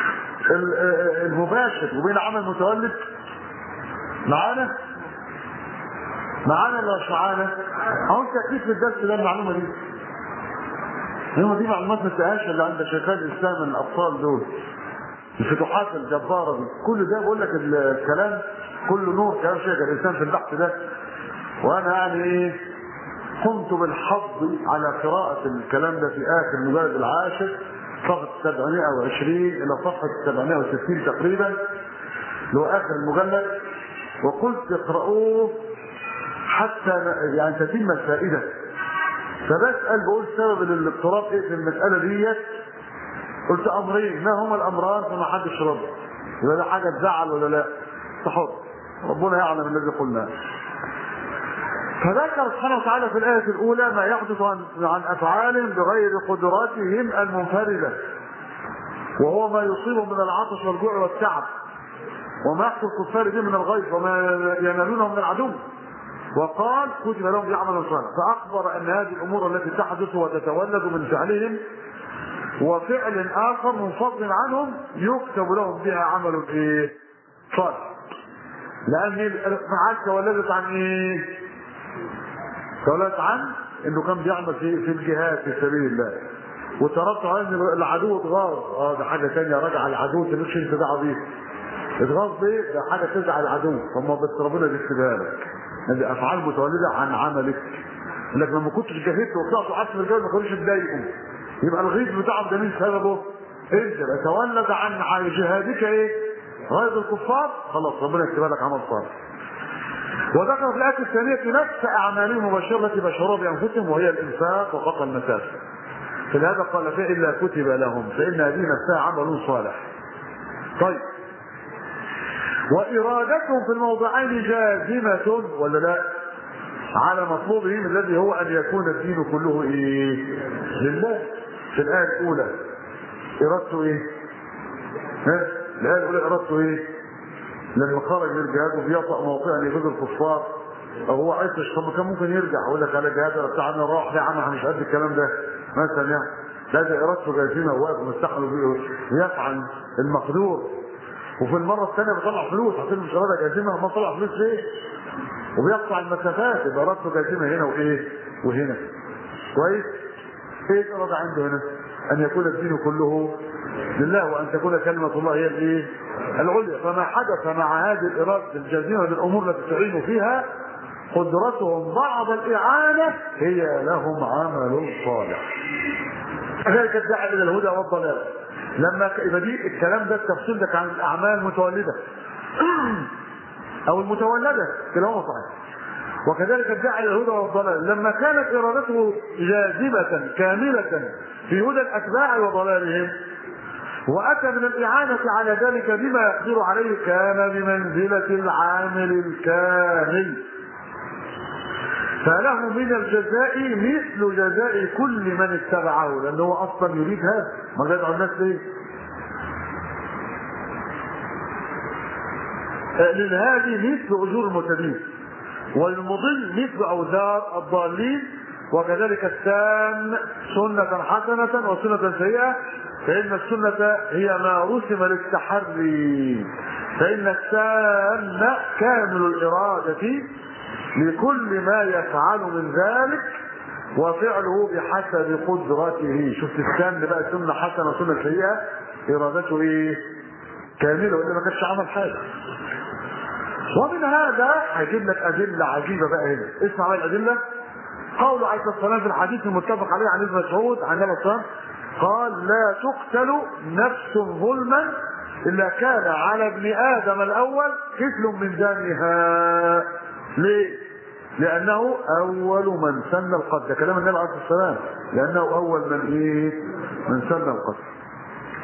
المباشر وبين العمل المتولد معانا معانا ولا مش معانا؟ اهو انت اكيد في الدرس ده المعلومه دي هو دي معلومات ما تلاقيهاش اللي عند شيخان الاسلام من الابطال دول الفتوحات الجباره دي كل ده بقول لك الكلام كله نور كلام شيخ الانسان في البحث ده وانا يعني ايه قمت بالحظ على قراءة الكلام ده في آخر المجلد العاشر صفحة 720 إلى صفحة 760 تقريبا اللي هو آخر المجلد وقلت اقرأوه حتى يعني تتم الفائدة فبسأل بقول سبب الاضطراب ايه في المسألة ديت قلت أمرين ما هما الأمران فما حدش رد يبقى ده حاجة تزعل ولا لا؟ تحط ربنا يعلم الذي قلناه فذكر سبحانه وتعالى في الآية الأولى ما يحدث عن, عن أفعال بغير قدراتهم المنفردة وهو ما يصيبهم من العطش والجوع والتعب وما يحصل الكفار به من الغيظ وما ينالونه من العدو وقال كتب لهم بعمل صالح فأخبر أن هذه الأمور التي تحدث وتتولد من فعلهم وفعل آخر منفصل عنهم يكتب لهم بها عمل إيه؟ صالح لأن الأفعال تولدت عن إيه؟ تولدت عن انه كان بيعمل في في الجهاد في سبيل الله وتربط على ان العدو اتغاظ اه ده حاجه ثانيه راجع العدو انت مش انت دعوه بيه اتغاظ بيه ده حاجه تزعل العدو فما بس ربنا بيكتبها لك هذه افعال متولده عن عملك لكن لما كنتش جاهدت وطلعت وقعدت في الجو ما كانوش يتضايقوا يبقى الغيظ بتاعهم ده مين سببه؟ انت يبقى تولد عن جهادك ايه؟ غيظ الكفار خلاص ربنا يكتبها لك عمل صالح وذكر في الآية الثانية نفس أعمالهم المباشرة التي بشروها بأنفسهم وهي الإنفاق وقطع المسافة. فلهذا قال فيها إلا كتب لهم فإن هذه نفسها عمل صالح. طيب وإرادتهم في الموضعين جازمة ولا لا؟ على مطلوبهم الذي هو أن يكون الدين كله إيه؟ لله. في الآية الأولى إرادته إيه؟ ها؟ الآية الأولى إرادته إيه؟ لما خرج من الجهاد وبيطأ موقعا يفيد الكفار او هو عايز طب كان ممكن يرجع يقول لك على جهاد ولا بتاع انا راح يا عم احنا مش قد الكلام ده مثلا يعني لا ده ارادته جايزينه وواقف مستحمل يفعل المقدور وفي المره الثانيه بيطلع فلوس هتقول مش اراده جايزينه ما طلع فلوس ليه؟ وبيقطع المسافات يبقى ارادته جايزينه هنا وايه؟ وهنا كويس؟ ايه الاراده عنده هنا؟ ان يكون الدين كله لله وان تكون كلمه الله هي الايه؟ العليا فما حدث مع هذه الإرادة الجزيرة للأمور التي تعين فيها قدرتهم بعض الإعانة هي لهم عمل صالح ذلك الداعي إلى الهدى والضلال لما يبقى دي الكلام ده التفصيل ده كان الأعمال المتولدة أو المتولدة كلاهما صحيح وكذلك الداعي الى الهدى والضلال لما كانت ارادته جاذبه كامله في هدى الاتباع وضلالهم واتى من الاعانه على ذلك بما يقدر عليه كان بمنزله العامل الكامل فله من الجزاء مثل جزاء كل من اتبعه لانه هو اصلا يريد هذا ما يدعو الناس ليه؟ للهادي مثل اجور المتدين والمضل مثل اوزار الضالين وكذلك السام سنة حسنة وسنة سيئة فإن السنة هي ما رسم للتحري فإن السام كامل الإرادة لكل ما يفعل من ذلك وفعله بحسب قدرته شفت السام بقى سنة حسنة وسنة سيئة إرادته إيه؟ كاملة وإلا ما كانش عمل حاجة ومن هذا هيجيب لك أدلة عجيبة بقى هنا اسمع بقى الأدلة قول عليه الصلاة والسلام في الحديث المتفق عليه عن ابن مسعود عن النبي صلى قال لا تقتل نفس ظلما إلا كان على ابن آدم الأول كفل من دمها ليه؟ لأنه أول من سن القتل ده كلام النبي عليه الصلاة والسلام لأنه أول من إيه؟ من سن القتل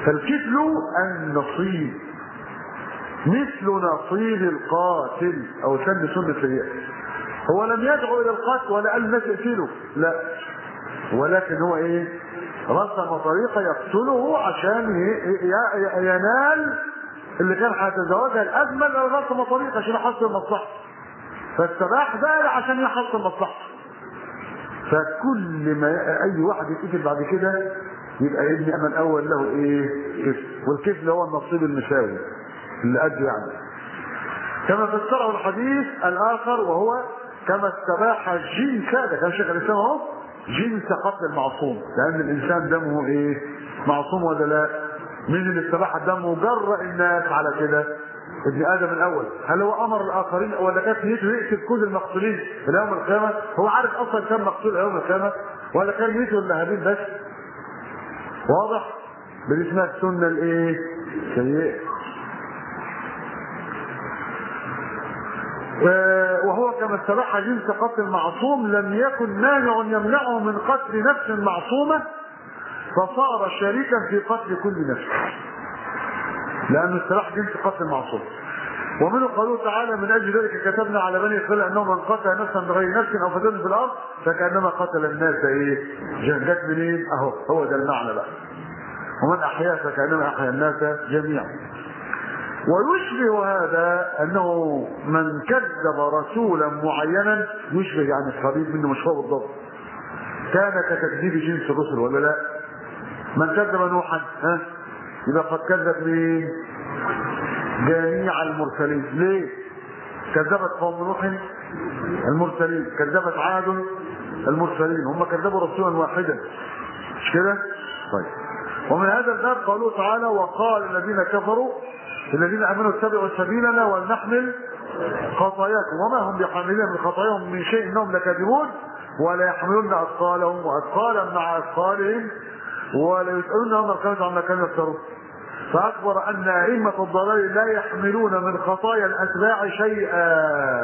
فالكفل النصيب مثل نصيب القاتل او سن سنة سيئة هو لم يدعو الى القتل ولا قال الناس اقتلوا لا ولكن هو ايه رسم طريقة يقتله عشان ي- ي- ينال اللي كان هيتزوجها الاجمل رسم طريقة عشان يحصل مصلحته فاستباح ده عشان يحصل مصلحته فكل ما اي واحد يتقتل بعد كده يبقى ابني انا الاول له ايه كفل والكفل هو النصيب المساوي اللي قد يعني كما فسره الحديث الاخر وهو كما استباح جنس ده كان شيخ الاسلام اهو جنس قتل المعصوم لان الانسان دمه ايه معصوم ولا لا مين اللي استباح دمه جرأ الناس على كده ابن ادم الاول هل هو امر الاخرين ولا كانت نيته يقتل كل المقتولين الى يوم القيامه هو عارف اصلا كم مقتول يوم القيامه ولا كان نيته الا هابيل بس واضح دي اسمها السنه الايه سيئه و- وهو كما استباح جنس قتل المعصوم لم يكن مانع يمنعه من قتل نفس معصومه فصار شريكا في قتل كل نفس لأنه استراح جنس قتل المعصوم ومنه قوله تعالى من أجل ذلك كتبنا على بني إسرائيل أنه من قتل نفسا بغير نفس أو فساد في الأرض فكأنما قتل الناس إيه؟ جت منين؟ أهو هو ده المعنى بقى ومن أحيا فكأنما أحيا الناس جميعا ويشبه هذا أنه من كذب رسولا معينا يشبه يعني قريب منه مش هو بالضبط كان كتكذيب جنس الرسل ولا لا؟ من كذب نوحا ها يبقى قد كذب مين؟ جميع المرسلين ليه؟ كذبت قوم نوح المرسلين كذبت عاد المرسلين هم كذبوا رسولا واحدا مش كده؟ طيب ومن هذا الباب قوله تعالى وقال الذين كفروا الذين امنوا اتبعوا سبيلنا ولنحمل خطاياكم وما هم بحاملين من خطاياهم من شيء انهم لكاذبون ولا يحملون اثقالهم واثقالا مع اثقالهم ولا يسالون يوم القيامه عما كانوا يفترون فاخبر ان ائمه الضلال لا يحملون من خطايا الاتباع شيئا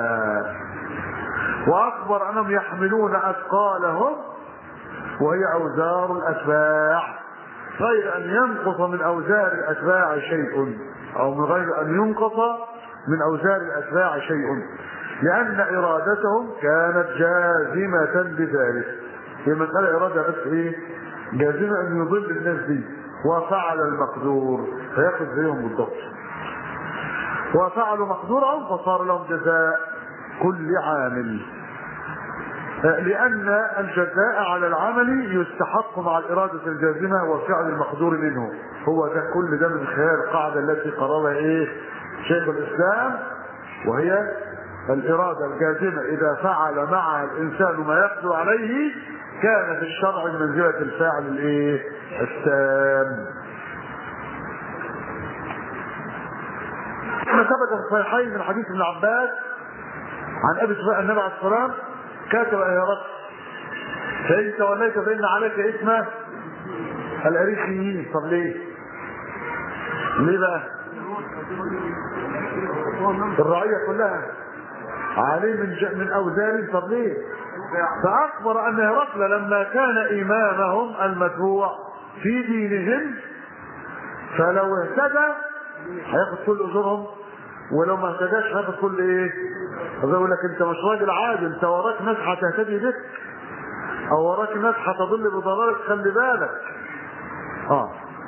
واخبر انهم يحملون اثقالهم وهي اوزار الاتباع غير ان ينقص من اوزار الاتباع شيء او من غير ان ينقص من اوزار الاتباع شيء لان ارادتهم كانت جازمه بذلك هي مساله اراده بس ايه جازمه ان يضل الناس دي وفعل المقدور فياخذ زيهم بالضبط وفعلوا مقدورهم فصار لهم جزاء كل عامل لأن الجزاء على العمل يستحق مع الإرادة الجازمة وفعل المقدور منه هو ده كل ده من خلال القاعدة التي قررها إيه شيخ الإسلام وهي الإرادة الجازمة إذا فعل معها الإنسان ما يقدر عليه كان في الشرع منزلة الفاعل الإيه التام ما ثبت في الصحيحين من حديث ابن عباس عن ابي سفيان النبي عليه الصلاه والسلام كاتب يا رب فان توليت فان عليك اسم الاريحيين طب ليه؟ ليه بقى؟ الرعيه كلها عليه من ج... من اوزان طب ليه؟ فاخبر ان هرقل لما كان امامهم المتبوع في دينهم فلو اهتدى هياخد كل اجورهم ولو ما اهتداش هياخد كل ايه؟ يقول لك انت مش راجل عادي انت وراك ناس هتهتدي بك او وراك ناس هتضل بضلالك خلي بالك اه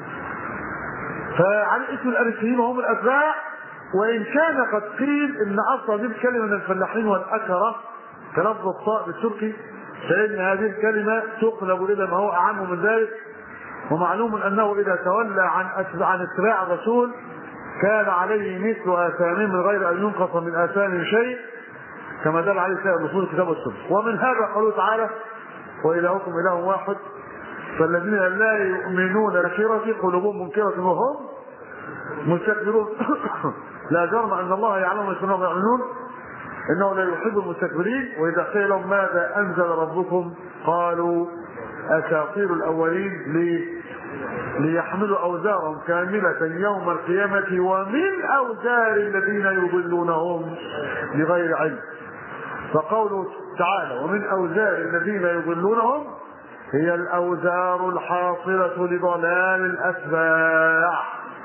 فعن اسم الاريسيين وهم الاتباع وان كان قد قيل ان اصلا دي الكلمه من الفلاحين والاكره كلفظ الطاء بالتركي فان هذه الكلمه تقلب الى ما هو اعم من ذلك ومعلوم انه اذا تولى عن أتباع عن اتباع الرسول كان عليه مثل اثامهم من غير ان ينقص من اثامهم شيء كما دل عليه سائر نصوص الكتاب والسنه ومن هذا قوله تعالى والهكم اله واحد فالذين لا يؤمنون بشرة قلوبهم منكرة وهم مستكبرون لا جرم ان الله يعلم ما يسمعون ويعلنون انه لا يحب المستكبرين واذا قيل لهم ماذا انزل ربكم قالوا اساطير الاولين ليه؟ ليحملوا اوزارهم كاملة يوم القيامة ومن اوزار الذين يضلونهم بغير علم فقوله تعالى ومن اوزار الذين يضلونهم هي الأوزار الحاصلة لضلال الأتباع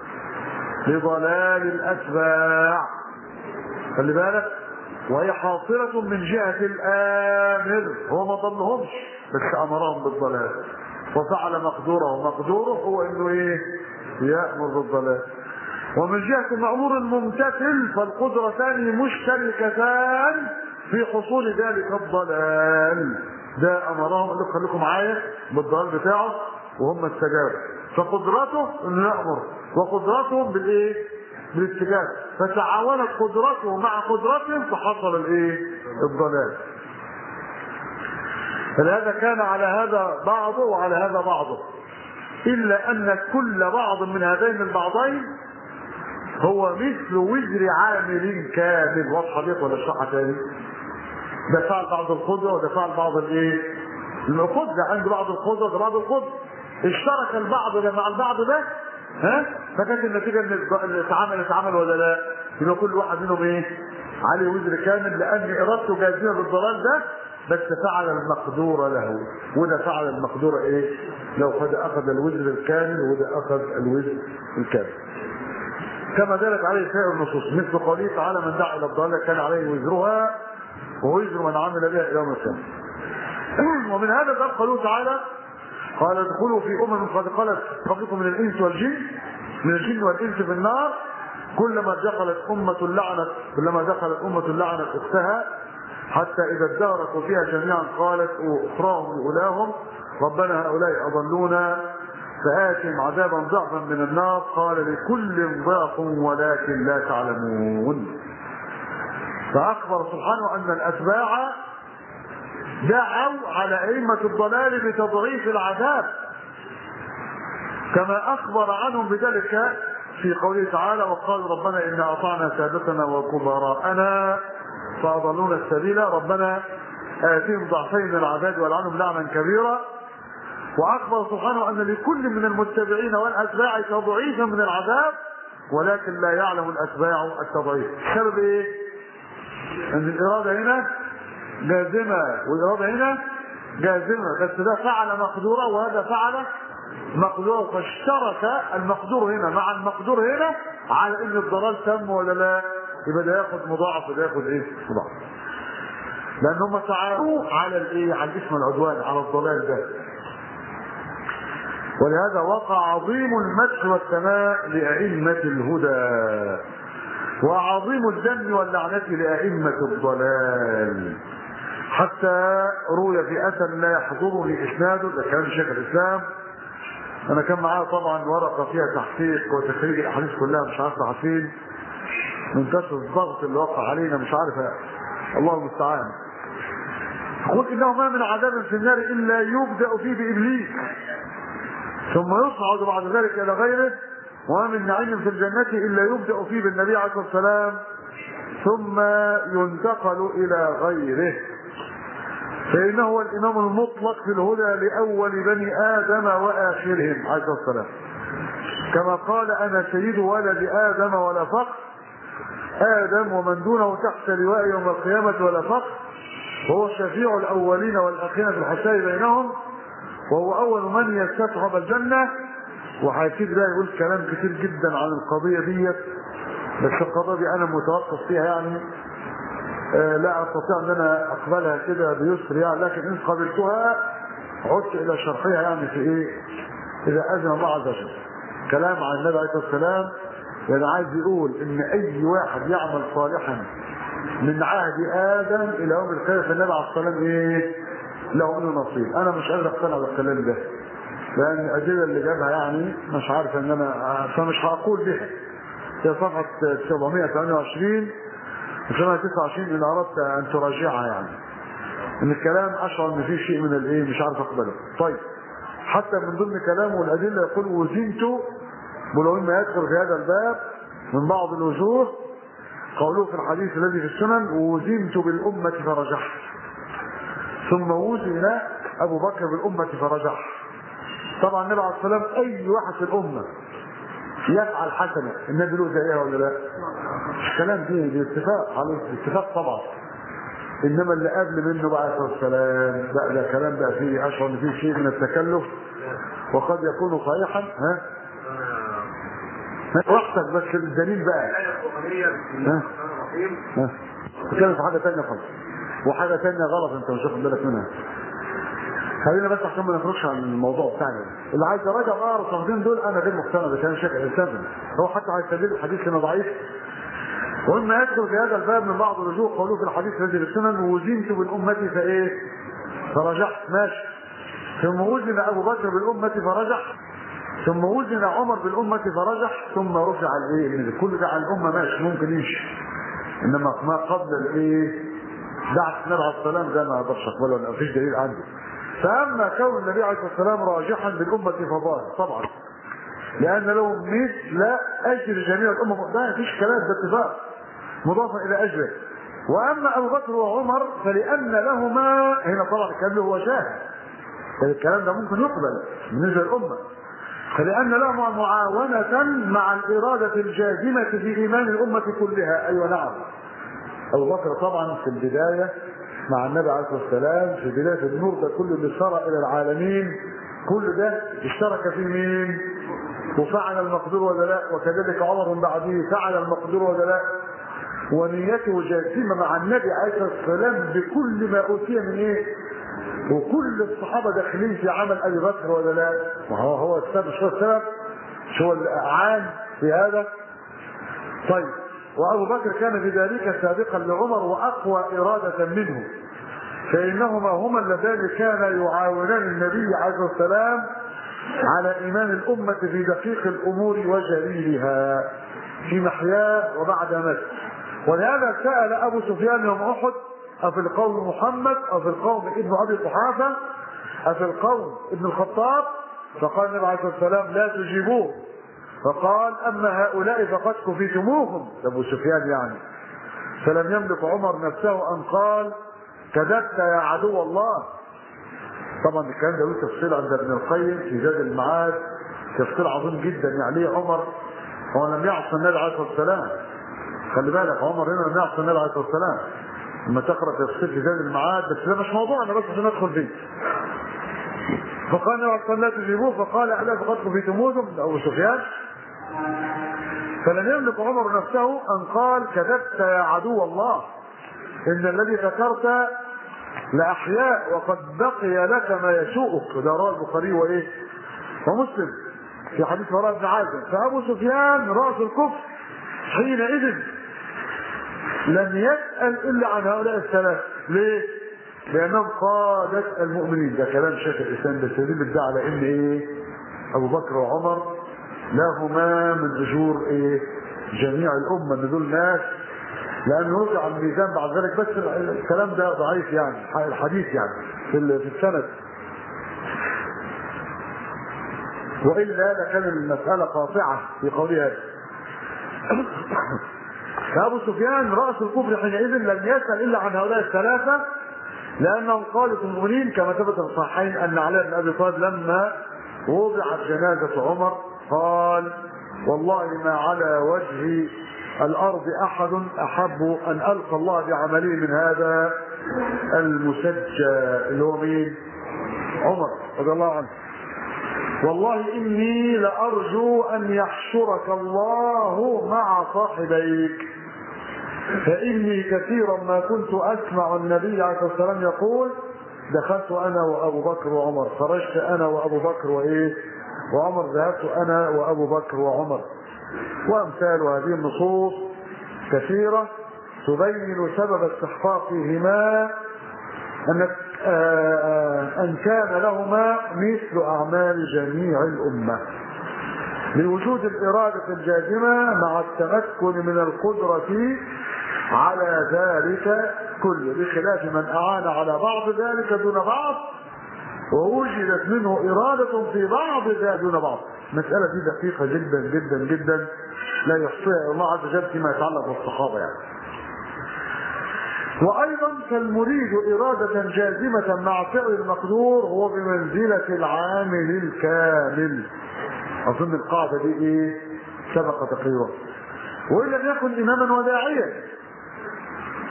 لضلال الأتباع خلي بالك وهي حاصلة من جهة الآمر هو ما ضلهمش بس أمرهم بالضلال وفعل مقدوره ومقدوره هو انه ايه يأمر بالضلال ومن جهة المأمور الممتثل فالقدرتان مشتركتان في حصول ذلك الضلال ده امرهم قال لكم خليكم معايا بالضلال بتاعه وهم استجابوا فقدرته انه يامر وقدرتهم بالايه؟ بالاستجابه فتعاونت قدرته مع قدرتهم فحصل الايه؟ الضلال فلهذا كان على هذا بعضه وعلى هذا بعضه الا ان كل بعض من هذين البعضين هو مثل وزر عامل كامل واضحه ديت ولا اشرحها تاني؟ ده فعل بعض القدره وده فعل بعض الايه؟ العقود ده عنده بعض القدره وده بعض القدره اشترك البعض ده مع البعض ده ها فكانت النتيجه ان اتعمل اتعمل ولا لا؟ يبقى كل واحد منهم ايه؟ عليه وزر كامل لان ارادته جازمه بالضلال ده بس فعل المقدور له وده فعل المقدور ايه؟ لو قد اخذ الوزر الكامل وده اخذ الوزر الكامل. كما دلت عليه سائر النصوص مثل قوله تعالى من دعا الى الضلاله كان عليه وزرها ووزر من عمل بها الى يوم القيامه. ومن هذا قال قوله تعالى قال ادخلوا في امم قد خلت قبلكم من الانس والجن من الجن والانس في النار كلما دخلت امه لعنت كلما دخلت امه لعنت اختها حتى اذا اداركوا فيها جميعا قالت اخراهم لاولاهم ربنا هؤلاء اضلونا فآتهم عذابا ضعفا من النار قال لكل ضعف ولكن لا تعلمون فأخبر سبحانه أن الأتباع دعوا على أئمة الضلال بتضعيف العذاب كما أخبر عنهم بذلك في قوله تعالى وقال ربنا إنا أطعنا سادتنا وكبراءنا فأضلونا السبيل ربنا آتهم ضعفين من العذاب والعنهم لعنا كبيرا وأخبر سبحانه أن لكل من المتبعين والأتباع تضعيفا من العذاب ولكن لا يعلم الأتباع التضعيف السبب إيه؟ أن الإرادة هنا جازمة والإرادة هنا جازمة بس ده فعل مقدورة وهذا فعل مقدورة فاشترك المقدور هنا مع المقدور هنا على ان الضلال تم ولا لا يبقى ده ياخد مضاعف وده ياخد ايه مضاعف لان هم تعالوا على الايه على الاسم العدوان على الضلال ده ولهذا وقع عظيم المدح والثناء لأئمة الهدى وعظيم الذم واللعنة لأئمة الضلال حتى روي في أثر لا يحضرني إسناده ده كان شيخ الإسلام أنا كان معايا طبعا ورقة فيها تحقيق وتخريج الأحاديث كلها مش عارف عارفين من كثرة الضغط اللي وقع علينا مش عارف الله المستعان يقول إنه ما من عذاب في النار إلا يبدأ فيه بإبليس ثم يصعد بعد ذلك إلى غيره وما من نعيم في الجنة إلا يبدأ فيه بالنبي عليه الصلاة والسلام ثم ينتقل إلى غيره فإنه هو الإمام المطلق في الهدى لأول بني آدم وآخرهم عليه الصلاة والسلام كما قال أنا سيد ولد آدم ولا فقر آدم ومن دونه تحت لواء يوم القيامة ولا فقر وهو شفيع الأولين والآخرين في الحساب بينهم وهو أول من يستطعم الجنة وهيبتدي بقى يقول كلام كتير جدا عن القضية ديت بس القضية دي أنا متوقف فيها يعني آه لا أستطيع أن أنا أقبلها كده بيسر يعني لكن إن قبلتها عدت إلى شرحها يعني في إيه إذا أذن الله عز وجل كلام عن النبي عليه الصلاة والسلام يعني عايز يقول إن أي واحد يعمل صالحا من عهد آدم إلى يوم القيامة فالنبي عليه الصلاة والسلام إيه له منه نصيب أنا مش قادر أقتنع بالكلام ده لأن الأدلة اللي جابها يعني مش عارف إن أنا فمش هقول بها في صفحة 728 729 إن أردت أن تراجعها يعني إن الكلام أشعر إن في شيء من الإيه مش عارف أقبله طيب حتى من ضمن كلامه الأدلة يقول وزنت ولو ما يدخل في هذا الباب من بعض الوجوه قوله في الحديث الذي في السنن وزنت بالأمة فرجحت ثم وزن أبو بكر بالأمة فرجح طبعا النبي عليه الصلاة والسلام أي واحد في الأمة يفعل حسنة النبي له زيها ولا لا؟ مش كلام دي دي اتفاق على اتفاق طبعا انما اللي قبل منه بقى عليه السلام بقى ده كلام بقى فيه اشعر ان فيه شيء من التكلف وقد يكون صحيحا ها راحتك بس الدليل بقى الآية القرآنية بسم الله الرحمن الرحيم ها بتتكلم في حاجه ثانيه خالص وحاجه ثانيه غلط انت مش واخد بالك منها خلينا بس عشان ما نخرجش عن الموضوع بتاعنا اللي عايز يراجع بقى الصفحتين دول انا غير مقتنع بكلام شيخ الاسلام هو حتى عايز يستدل الحديث انه ضعيف وإما يدخل في هذا الباب من بعض الوجوه قوله في الحديث الذي في السنن وزنت بالأمة فإيه؟ فرجحت ماشي ثم وزن أبو بكر بالأمة فرجح ثم وزن عمر بالأمة فرجح ثم رفع الإيه؟ من كل ده على الأمة ماشي ممكن يمشي إنما ما قبل الإيه؟ دعت النبي عليه السلام ده ما اقدرش اقبله ولا فيش دليل عنده فاما كون النبي عليه الصلاه والسلام راجحا بالامه فضائل طبعا لان له مثل اجر جميع الامه ده مفيش كلام ده اتفاق مضافا الى اجره واما ابو بكر وعمر فلان لهما هنا طبعا الكلام ده هو شاهد الكلام ده ممكن يقبل بالنسبه للامه فلان لهما معاونه مع الاراده الجازمه في ايمان الامه كلها ايوه نعم ابو بكر طبعا في البدايه مع النبي عليه الصلاه والسلام في بدايه النور ده كله اللي سرى الى العالمين كل ده اشترك في مين؟ وفعل المقدور ولا لا وكذلك عمر من بعده فعل المقدور ولا لا ونيته جازمه مع النبي عليه الصلاه والسلام بكل ما اوتي من ايه؟ وكل الصحابه داخلين في عمل ابي بكر ولا لا؟ وهو هو السبب مش هو السبب مش هو الاعان في هذا؟ طيب وابو بكر كان في ذلك سابقا لعمر واقوى اراده منه فانهما هما اللذان كانا يعاونان النبي عليه الصلاه والسلام على ايمان الامه في دقيق الامور وجليلها في محياه وبعد موته ولهذا سال ابو سفيان يوم احد افي القوم محمد افي القوم ابن ابي قحافه افي القوم ابن الخطاب فقال النبي عليه الصلاه والسلام لا تجيبوه فقال اما هؤلاء فقد كفيتموهم ابو سفيان يعني فلم يملك عمر نفسه ان قال كذبت يا عدو الله طبعا الكلام ده له تفصيل عند ابن القيم في زاد المعاد تفصيل عظيم جدا يعني ايه عمر هو لم يعصي النبي عليه الصلاه والسلام خلي بالك عمر هنا لم يعصي النبي عليه الصلاه والسلام لما تقرا تفصيل في زاد المعاد بس ده مش موضوعنا بس عشان ندخل فيه فقال النبي عليه الصلاه والسلام لا تجيبوه فقال الا فقد كفيتموهم ابو سفيان فلم يملك عمر نفسه ان قال كذبت يا عدو الله ان الذي ذكرت لاحياء وقد بقي لك ما يسوءك وده رواه البخاري وايه ومسلم في حديث براء بن عازم فابو سفيان راس الكفر حينئذ لم يسال الا عن هؤلاء الثلاث ليه؟ لانهم قاده المؤمنين ده كلام شيخ الاسلام بس يدل على ان ايه؟ ابو بكر وعمر لهما من اجور ايه؟ جميع الامه ان دول ناس لانه وضع الميزان بعد ذلك بس الكلام ده ضعيف يعني الحديث يعني في في السند والا لكان المساله قاطعه في قوله هذا فابو سفيان راس الكفر حينئذ لم يسال الا عن هؤلاء الثلاثه لانهم قالوا المؤمنين كما ثبت في الصحيحين ان علي بن ابي طالب لما وضعت جنازه عمر قال والله ما على وجه الارض احد احب ان القى الله بعمله من هذا المسجى اللي هو مين؟ عمر رضي الله عنه والله اني لارجو ان يحشرك الله مع صاحبيك فاني كثيرا ما كنت اسمع النبي عليه الصلاه والسلام يقول دخلت انا وابو بكر وعمر خرجت انا وابو بكر وايه وعمر ذهبت انا وابو بكر وعمر وامثال هذه النصوص كثيره تبين سبب استحقاقهما ان ان كان لهما مثل اعمال جميع الامه لوجود الاراده الجازمه مع التمكن من القدره على ذلك كله بخلاف من اعان على بعض ذلك دون بعض ووجدت منه إرادة في بعض ذلك دون بعض المسألة دي دقيقة جدا جدا جدا لا يحصيها الله عز وجل فيما يتعلق بالصحابة يعني وأيضا فالمريد إرادة جازمة مع فعل المقدور هو بمنزلة العامل الكامل أظن القاعدة دي إيه؟ سبق تقريبا وإن لم يكن إماما وداعيا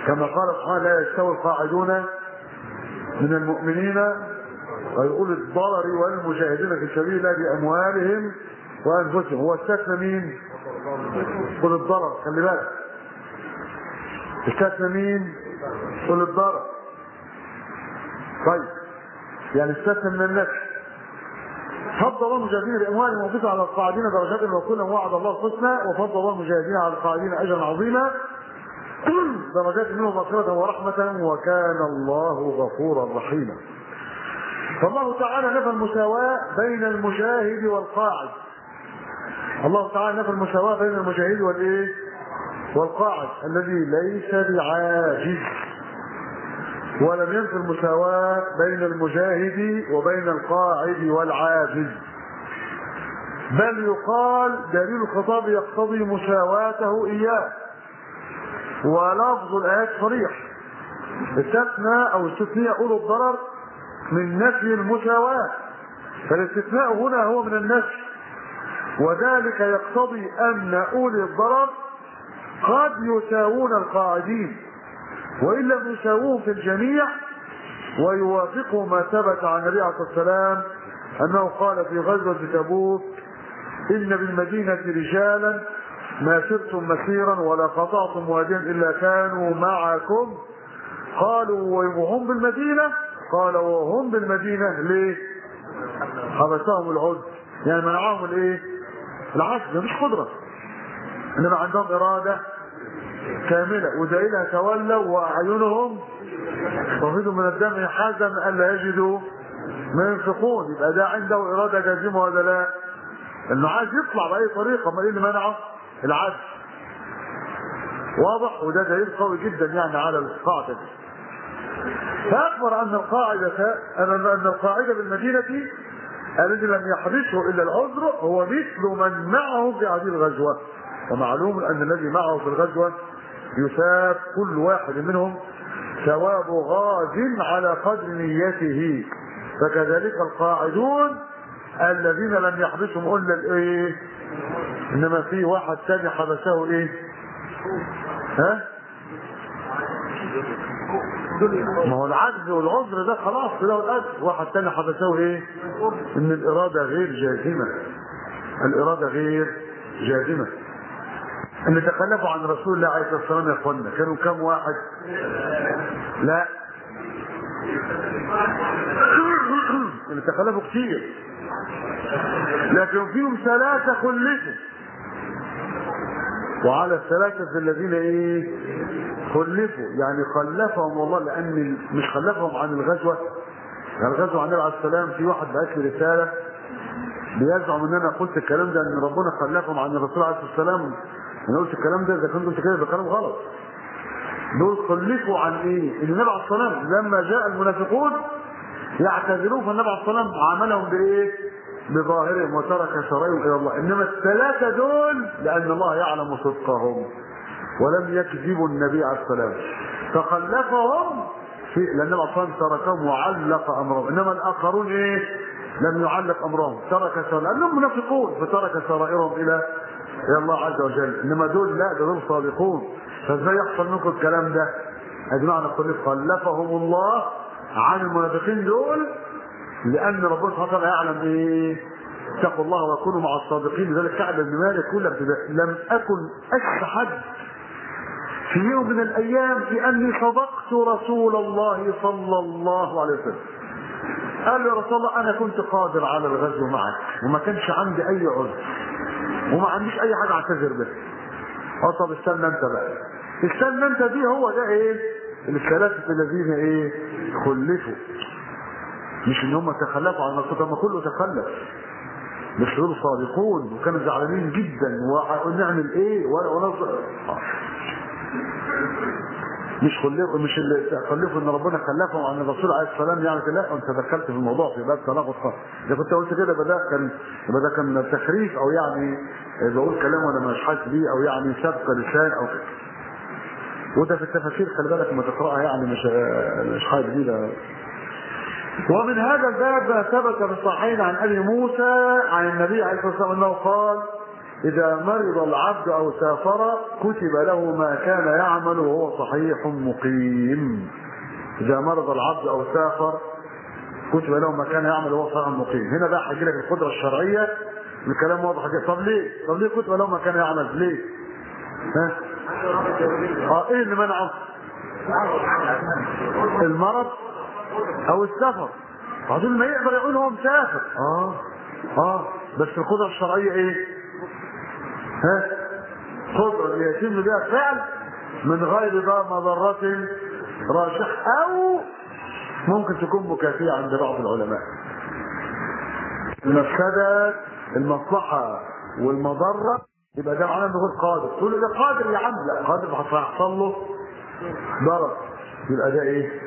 كما قال سبحانه لا يستوي القاعدون من المؤمنين ويقول الضرر والمجاهدين في سبيل الله باموالهم وانفسهم هو استثنى مين؟ قل الضرر خلي بالك استثنى مين؟ قل الضرر طيب يعني استثنى من النفس فضل الله المجاهدين باموالهم وانفسهم على القاعدين درجات وكلا وعد الله الحسنى وفضل الله المجاهدين على القاعدين اجرا عظيما درجات منه مغفرة ورحمة وكان الله غفورا رحيما فالله تعالى نفى المساواة بين المجاهد والقاعد الله تعالى نفى المساواة بين المجاهد والايه والقاعد الذي ليس بعاجز ولم ينفي المساواة بين المجاهد وبين القاعد والعاجز بل يقال دليل الخطاب يقتضي مساواته إياه ولفظ الآيات صريح استثنى أو استثناء أولو الضرر من نفي المساواة فالاستثناء هنا هو من النفي وذلك يقتضي أن أولي الضرر قد يساوون القاعدين وإن لم يساووهم في الجميع ويوافقوا ما ثبت عن النبي عليه الصلاة والسلام أنه قال في غزوة تبوك إن بالمدينة رجالا ما سرتم مسيرا ولا قطعتم واديا إلا كانوا معكم قالوا وهم بالمدينة قال وهم بالمدينة ليه حبسهم العد يعني منعهم الايه العجز مش قدرة انما عندهم ارادة كاملة وإذا إلها تولوا وأعينهم تفيض من الدم حزن ألا يجدوا ما ينفقون يبقى ده عنده إرادة جازمة ولا لا؟ إنه عايز يطلع بأي طريقة ما إيه اللي منعه؟ العجز. واضح وده دليل قوي جدا يعني على القاعدة دي. فأخبر أن القاعدة أن أن القاعدة بالمدينة الذي لم يحبسه إلا العذر هو مثل من معه في هذه الغزوة ومعلوم أن الذي معه في الغزوة يثاب كل واحد منهم ثواب غاز على قدر نيته فكذلك القاعدون الذين لم يحبسهم الا الايه انما في واحد ثاني حبسه ايه ها ما هو العجز والعذر ده خلاص له الاجر واحد ثاني حبسه ايه ان الاراده غير جازمه الاراده غير جازمه اللي تخلفوا عن رسول الله عليه الصلاه والسلام يا اخوانا كانوا كم واحد؟ لا اللي تخلفوا كتير لكن فيهم ثلاثة خلفوا وعلى الثلاثة الذين ايه خلفوا يعني خلفهم والله لان مش خلفهم عن الغزوة يعني الغزوة عن النبي عليه السلام في واحد بعت لي رسالة بيزعم ان انا قلت الكلام ده ان ربنا خلفهم عن الرسول عليه الصلاة والسلام انا قلت الكلام ده اذا كنت قلت كده يبقى كلام غلط دول خلفوا عن ايه؟ ان النبي عليه الصلاه والسلام لما جاء المنافقون يعتذرون فالنبي عليه الصلاه والسلام عاملهم بايه؟ بظاهرهم وترك سريهم الى الله، انما الثلاثه دول لان الله يعلم صدقهم ولم يكذبوا النبي عليه السلام فخلفهم في لان النبي عليه الصلاه والسلام تركهم وعلق امرهم، انما الاخرون ايه؟ لم يعلق امرهم، ترك سرائرهم لانهم منافقون فترك سرائرهم الى الى الله عز وجل انما دول لا دول صادقون فازاي يحصل منكم الكلام ده اجمعنا نقول خلفهم الله عن المنافقين دول لان ربنا سبحانه وتعالى يعلم ايه اتقوا الله وكونوا مع الصادقين لذلك كعب بن مالك يقول لك لم اكن اشهد في يوم من الايام في اني صدقت رسول الله صلى الله عليه وسلم قال له يا رسول الله انا كنت قادر على الغزو معك وما كانش عندي اي عذر وما عنديش اي حاجه اعتذر بها اه طب استنى انت بقى استنى انت دي هو ده ايه الثلاثه الذين ايه خلفوا مش ان هم تخلفوا عن الرسول ما كله تخلف بس دول صادقون وكانوا زعلانين جدا ونعمل ايه ونظر مش خلفوا مش اللي خلفوا ان ربنا خلفهم عن الرسول عليه السلام يعني لا انت دخلت في الموضوع في باب تناقض خالص اذا كنت قلت كده يبقى ده كان يبقى ده كان تخريف او يعني بقول كلام وانا مش حاسس بيه او يعني سبق لسان او كده وده في التفاسير خلي بالك لما تقراها يعني مش مش حاجه جديده ومن هذا الباب ما ثبت في الصحيحين عن ابي موسى عن النبي عليه الصلاه والسلام انه قال إذا مرض العبد أو سافر كتب له ما كان يعمل وهو صحيح مقيم إذا مرض العبد أو سافر كتب له ما كان يعمل وهو صحيح مقيم هنا بقى هيجي لك القدرة الشرعية الكلام واضح كده طب ليه؟ طب ليه كتب له ما كان يعمل ليه؟ ها؟ اه ايه اللي منعه؟ المرض او السفر هذول ما يقدر يقول هو مسافر اه اه بس القدرة الشرعية ايه؟ ها؟ قدرة يتم بها فعل من غير بقى مضرة راجح او ممكن تكون مكافية عند بعض العلماء المفسدة المصلحة والمضرة يبقى ده معناه انه غير قادر تقول له ده قادر يا عم لا قادر هيحصل له ضرر يبقى ده ايه؟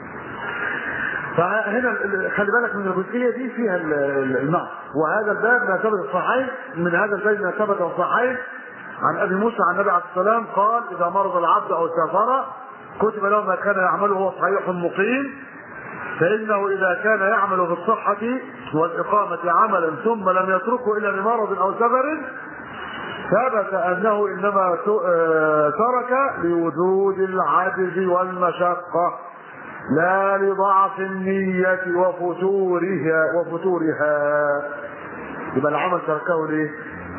فهنا خلي بالك من الجزئيه دي فيها المعنى وهذا الباب ما ثبت الصحيح من هذا الباب ما ثبت الصحيح عن ابي موسى عن النبي عليه السلام قال اذا مرض العبد او سافر كتب له ما كان يعمله وهو صحيح مقيم فانه اذا كان يعمل في الصحه والاقامه عملا ثم لم يتركه الا لمرض او سفر ثبت انه انما ترك لوجود العجز والمشقه لا لضعف النية وفتورها وفتورها يبقى العمل تركه ليه؟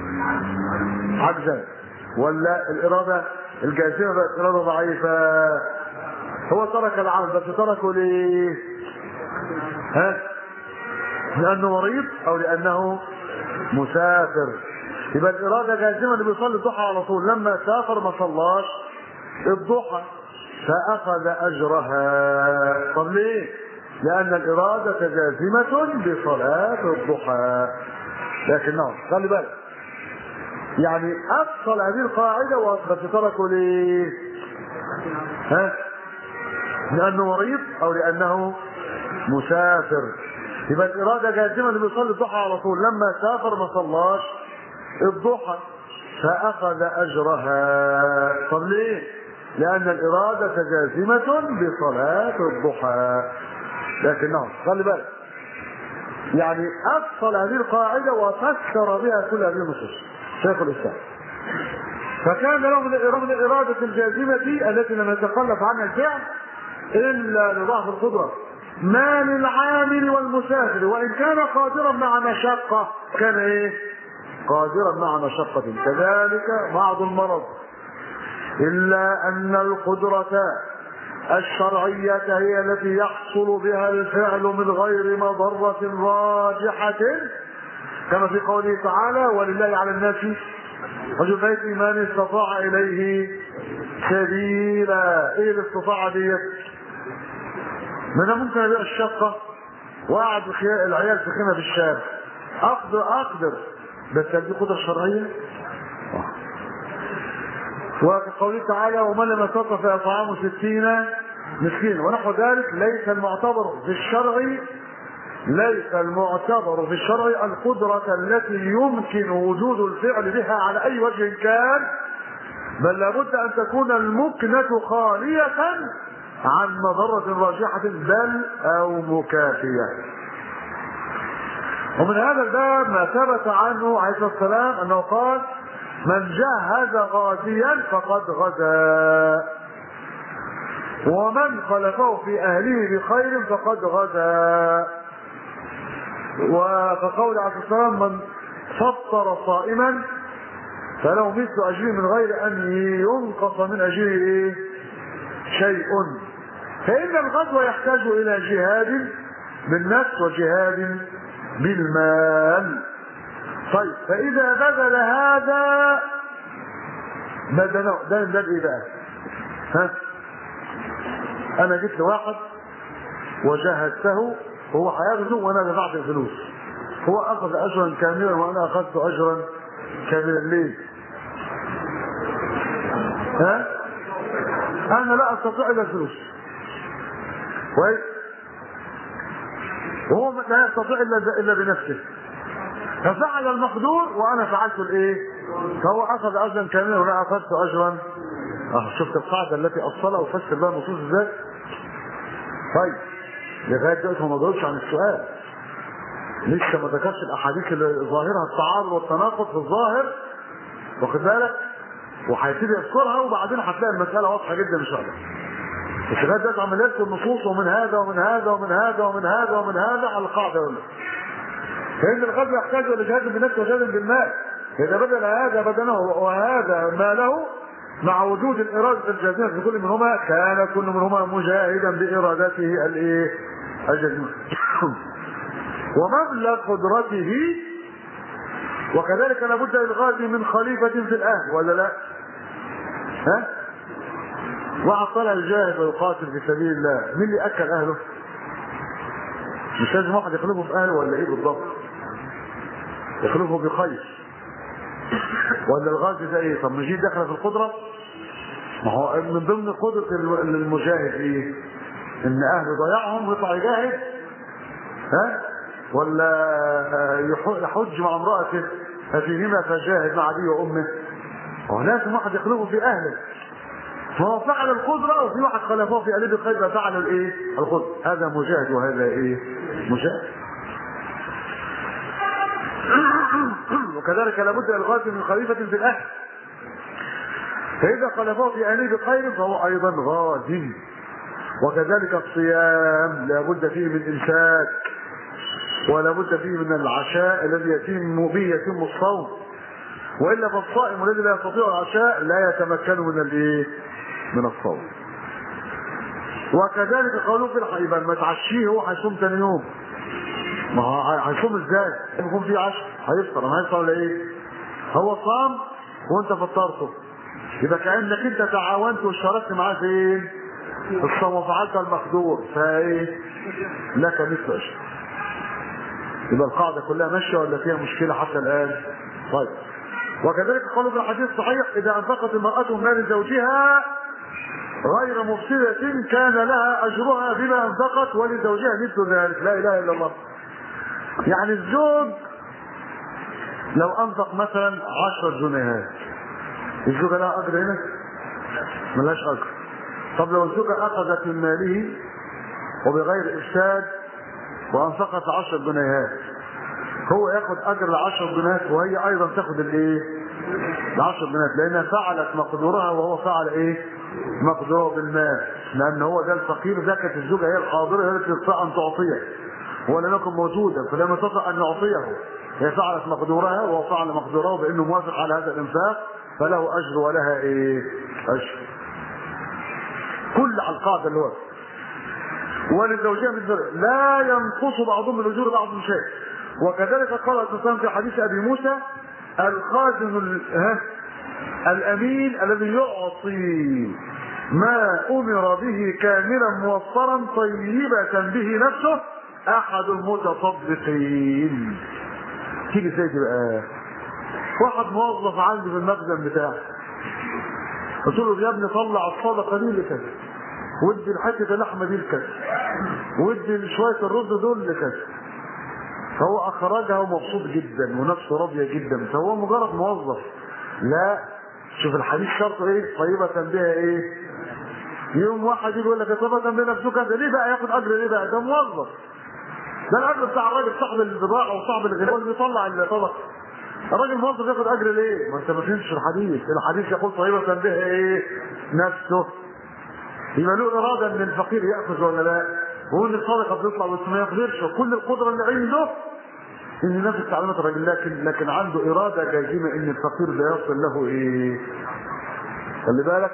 عجزا ولا الإرادة الجازمة بقت إرادة ضعيفة هو ترك العمل بس تركه ليه؟ ها؟ لأنه مريض أو لأنه مسافر يبقى الإرادة جازمة اللي بيصلي الضحى على طول لما سافر ما صلاش الضحى فأخذ أجرها طب ليه؟ لأن الإرادة جازمة بصلاة الضحى لكنه خلي بالك يعني أفصل هذه القاعدة وأثبت تركه ليه؟ ها؟ لأنه مريض أو لأنه مسافر يبقى الإرادة جازمة اللي بيصلي الضحى على طول لما سافر ما صلاش الضحى فأخذ أجرها طب ليه؟ لأن الإرادة جازمة بصلاة الضحى لكنه خلي بالك يعني أفصل هذه القاعدة وفسر بها كل هذه النصوص شيخ الإسلام فكان له من الإرادة الجازمة التي لم يتخلف عنها الفعل إلا لضعف القدرة ما للعامل والمسافر وإن كان قادرا مع مشقة كان إيه؟ قادرا مع مشقة كذلك بعض المرض إلا أن القدرة الشرعية هي التي يحصل بها الفعل من غير مضرة راجحة كما في قوله تعالى ولله على الناس رجل بيت من استطاع إليه سبيلا إيه الاستطاعة ديت؟ ما أنا ممكن أبيع الشقة وأقعد العيال في خيمة في الشارع أقدر أقدر بس دي قدرة شرعية وقوله تعالى ومن لم يستطع فإطعام ستين مسكين ونحو ذلك ليس المعتبر في الشرع ليس المعتبر في الشرع القدرة التي يمكن وجود الفعل بها على أي وجه كان بل لابد أن تكون المكنة خالية عن مضرة راجحة بل أو مكافية ومن هذا الباب ما ثبت عنه عليه الصلاة والسلام أنه قال من جهز غازيا فقد غزا ومن خلفه في اهله بخير فقد غزا وكقول عليه الصلاه والسلام من فطر صائما فله مثل اجره من غير ان ينقص من اجره شيء فان الغزو يحتاج الى جهاد بالنفس وجهاد بالمال طيب فإذا بذل هذا بدله ده من باب إيه بقى؟ ها؟ أنا جبت واحد وجهزته وهو هيغزو وأنا دفعت الفلوس هو أخذ أجرا كاملا وأنا أخذت أجرا كاملا ليه؟ ها؟ أنا لا أستطيع إلا الفلوس كويس؟ وهو لا يستطيع إلا إلا بنفسه ففعل المقدور وانا فعلت الايه فهو اخذ اجرا كاملا وانا اخذت اجرا اه شفت القاعده التي اصلها وفسر بها النصوص ازاي طيب لغايه دلوقتي ما جاوبش عن السؤال لسه ما ذكرش الاحاديث اللي ظاهرها التعارض والتناقض في الظاهر واخد بالك وهيبتدي يذكرها وبعدين هتلاقي المساله واضحه جدا ان شاء الله بس لغايه دلوقتي عمال يذكر النصوص ومن هذا ومن هذا ومن هذا ومن هذا ومن هذا على القاعده يقول لك فان الغزو يحتاج الى جهاد بالنفس وجهاد بالمال اذا بدل هذا بدنه وهذا ماله مع وجود الإرادة الجازمة في كل منهما كان كل منهما مجاهدا بإرادته الإيه؟ الجازمة ومبلغ قدرته وكذلك لابد للغازي من خليفة في الأهل ولا لا؟ ها؟ واحد طلع يجاهد ويقاتل في سبيل الله، مين اللي أكل أهله؟ مش لازم واحد يخلفه في أهله ولا إيه بالضبط؟ يخلفه بخير ولا الغازي ده ايه؟ طب مش دي داخله في القدره؟ ما هو من ضمن قدره المجاهد ايه؟ ان اهله ضيعهم ويطلع يجاهد ها؟ ولا يحج مع امرأته ففيهما فجاهد مع ابيه وامه هو لازم واحد يخلفه في اهله فهو فعل القدرة وفي واحد خلفه في قلب الخير فعل الايه؟ القدرة هذا مجاهد وهذا ايه؟ مجاهد وكذلك لابد الغازي من خليفة في الأهل فإذا خلفه في أهله بخير فهو أيضا غازي وكذلك الصيام لابد فيه من إمساك ولابد فيه من العشاء الذي يتم به يتم الصوم والا فالصائم الذي لا يستطيع العشاء لا يتمكن من الايه؟ من الصوم. وكذلك قالوا في الحقيقه ما تعشيه هو هيصوم ثاني يوم. ما هو هيصوم ازاي؟ يكون في عشاء هيفطر ما هيفطر ولا ايه؟ هو صام وانت فطرته. يبقى كانك انت تعاونت واشتركت معاه في ايه؟ الصوم وفعلت المقدور فايه؟ لك مثل اجر. يبقى القاعدة كلها ماشية ولا فيها مشكلة حتى الآن؟ طيب. وكذلك قالوا في الحديث الصحيح إذا أنفقت المرأة من مال زوجها غير مفسدة كان لها أجرها بما أنفقت ولزوجها مثل ذلك، لا إله إلا الله. يعني الزوج لو أنفق مثلا عشرة جنيهات الزوجة لها أجر هنا؟ ملهاش أجر. طب لو الزوجة أخذت من ماله وبغير إفساد وانفقت عشر جنيهات هو ياخد اجر العشر جنيهات وهي ايضا تاخد الايه العشر جنيهات لانها فعلت مقدورها وهو فعل ايه مقدوره بالمال لان هو ده الفقير ده كانت الزوجه هي الحاضره هي التي تستطيع ان تعطيه هو لم يكن موجودا فلم يستطع ان يعطيه هي فعلت مقدورها وهو فعل مقدوره بانه موافق على هذا الانفاق فله اجر ولها ايه اجر كل على القاعده اللي هو وللزوجين مثل لا ينقص بعضهم من اجور بعض شيء وكذلك قال الاسلام في حديث ابي موسى الخازن ال... ها الامين الذي يعطي ما امر به كاملا موفرا طيبه به نفسه احد المتصدقين تيجي سيدي بقى واحد موظف عندي في المخزن بتاعي قلت له يا ابني طلع الصدقه دي لكذا ودي الحته اللحمه دي لكذا ودي شويه الرز دول لكذا فهو اخرجها ومبسوط جدا ونفسه راضيه جدا فهو مجرد موظف لا شوف الحديث شرطه ايه طيبه بها ايه يوم واحد يقول لك طيبه بها نفسه كذا ليه بقى ياخد اجر ليه بقى ده موظف ده الاجر بتاع الراجل صاحب البضاعه وصاحب الغلاء اللي بيطلع الطبق الراجل موظف ياخد اجر ليه؟ ما انت ما فهمتش الحديث، الحديث يقول طيبة بها ايه؟ نفسه يبقى له اراده ان الفقير ياخذ ولا لا وان الصدقه بتطلع بس ما يقدرش وكل القدره اللي عنده ان ينفذ تعليمات الراجل لكن لكن عنده اراده جازمه ان الفقير لا يصل له ايه خلي بالك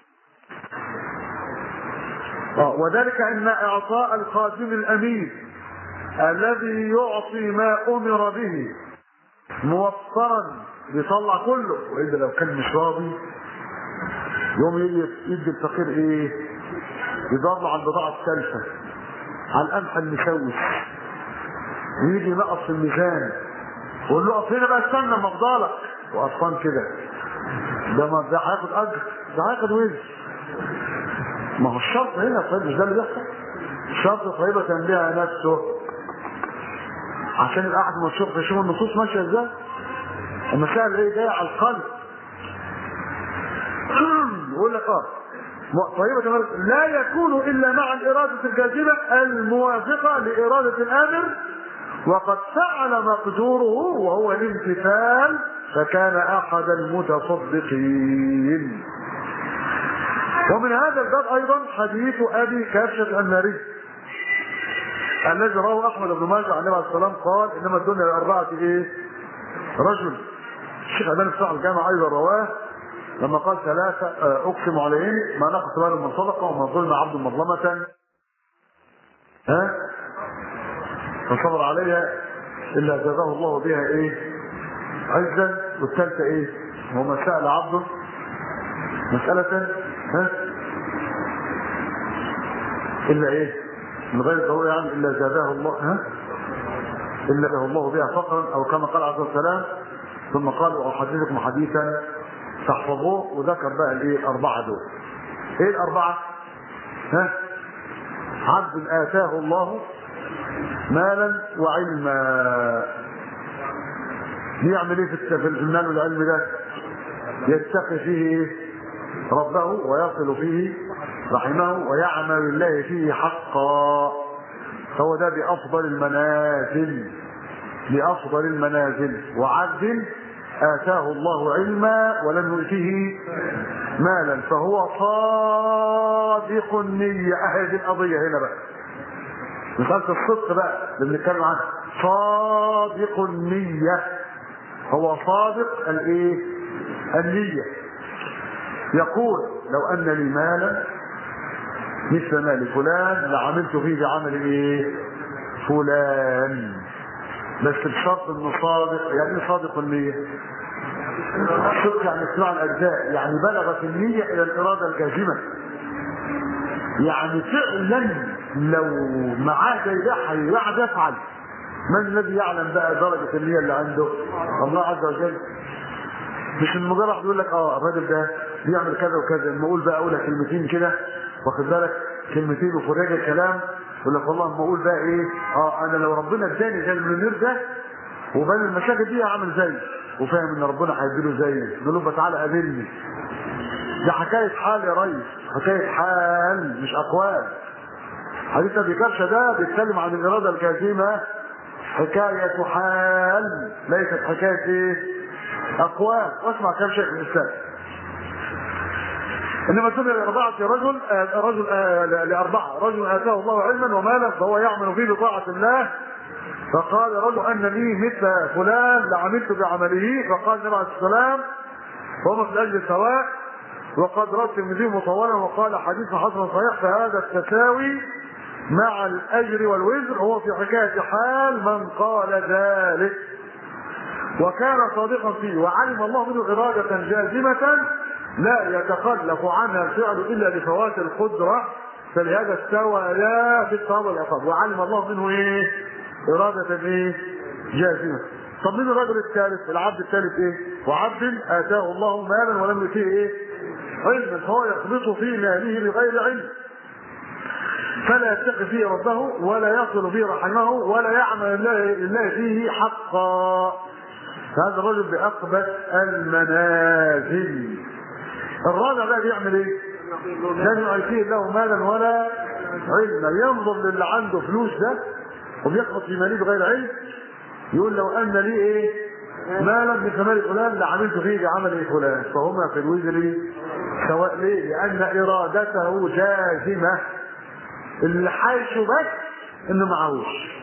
اه وذلك ان اعطاء الخازن الامين الذي يعطي ما امر به موفرا بيطلع كله والا لو كان مش راضي يوم يدي الفقير ايه يدور على البضاعة الثالثة على القمح المشوش ويجي ينقص في الميزان ويقول له اقف هنا بقى استنى ما افضلك وقفان كده ده ما ده هياخد اجر ده هياخد وزن ما هو الشرط هنا طيب مش ده اللي بيحصل الشرط طيبة بها نفسه عشان القعد ما تشوف تشوف النصوص ماشية ازاي المسائل ايه جاية على القلب يقول لك اه طيبة لا يكون إلا مع الإرادة الجازمة الموافقة لإرادة الآمر وقد فعل مقدوره وهو الامتثال فكان احد المتصدقين ومن هذا الباب ايضا حديث ابي كبشه الناري الذي رواه احمد بن ماجه عن النبي عليه الصلاه والسلام قال انما الدنيا لاربعه ايه؟ رجل الشيخ الباني في صحيح الجامع ايضا رواه لما قال ثلاثه آه، اقسم عليهم ما نقص مال من صدقه ومن ظلم عبد مظلمه ها فصبر عليها الا جزاه الله بها ايه؟ عزا والثالثه ايه؟ وما سال عبده مساله ها الا ايه؟ من غير ضرورة يعني الا زاداه الله ها؟ الا له الله بها فقرا او كما قال عليه الصلاه والسلام ثم قال احدثكم حديثا تحفظوه وذكر بقى الايه الاربعه دول. ايه الاربعه؟ ها؟ عبد اتاه الله مالا وعلما يعمل ايه في الت- في المال والعلم ده؟ يتقي فيه ايه؟ ربه ويصل فيه رحمه ويعمل لله فيه حقا هو ده بأفضل المنازل بأفضل المنازل وعبد آتاه الله علما ولم يؤته مالا فهو صادق النية أهي القضية هنا بقى مسألة الصدق بقى اللي بنتكلم عنها صادق النية هو صادق الايه؟ النية يقول لو ان لي مالا مثل مال فلان لعملت فيه بعمل ايه؟ فلان بس بشرط انه صادق يعني ايه صادق النية؟ الصدق يعني اتباع الاجزاء يعني بلغت النية الى الاراده الجازمة يعني فعلا لو معاه زي ده هيقعد يفعل من الذي يعلم بقى درجة النية اللي عنده؟ الله عز وجل مش المجرد يقول لك اه الراجل ده بيعمل كذا وكذا لما اقول بقى اقول كلمتين كده واخد بالك كلمتين وفراج الكلام يقول لك والله اما اقول بقى ايه اه انا لو ربنا اداني زي المنير ده وبين المشاكل دي هعمل زيه وفاهم ان ربنا هيديله زيه يقول له تعالى قابلني دي حكايه حال يا ريس حكايه حال مش اقوال حديث ابي كبشه ده بيتكلم عن الاراده الجازمه حكايه حال ليست حكايه ايه اقوال واسمع كلام شيخ الاسلام انما الدنيا لاربعه رجل آه رجل آه لاربعه رجل اتاه الله علما ومالا فهو يعمل فيه بطاعه الله فقال رجل ان لي مثل فلان لعملت بعمله فقال النبي عليه السلام وهم في الاجر سواء وقد روى الترمذي مطولا وقال حديث حسن صحيح فهذا التساوي مع الاجر والوزر هو في حكايه حال من قال ذلك وكان صادقا فيه وعلم الله منه إرادة جازمة لا يتخلف عنها الفعل إلا لفوات القدرة فلهذا استويا في الثواب والعقاب وعلم الله منه إيه؟ إرادة إيه؟ جازمة طب مين الرجل الثالث؟ العبد الثالث إيه؟ وعبد آتاه الله مالا ولم يؤتيه إيه؟ علما فهو يخلص في ماله بغير علم فلا يتقي فيه ربه ولا يصل فيه رحمه ولا يعمل لله فيه حقا هذا الرجل بأقبح المنازل الرابع بقى بيعمل ايه؟ لن يؤتيه له مالا ولا علما ينظر للي عنده فلوس ده وبيخبط في ماليه بغير علم يقول لو ان لي ايه؟ مالا مثل مال فلان لعملت فيه بعمل فلان فهما في الوزر سواء ليه؟ لان ارادته جازمه اللي حايشه بس انه معهوش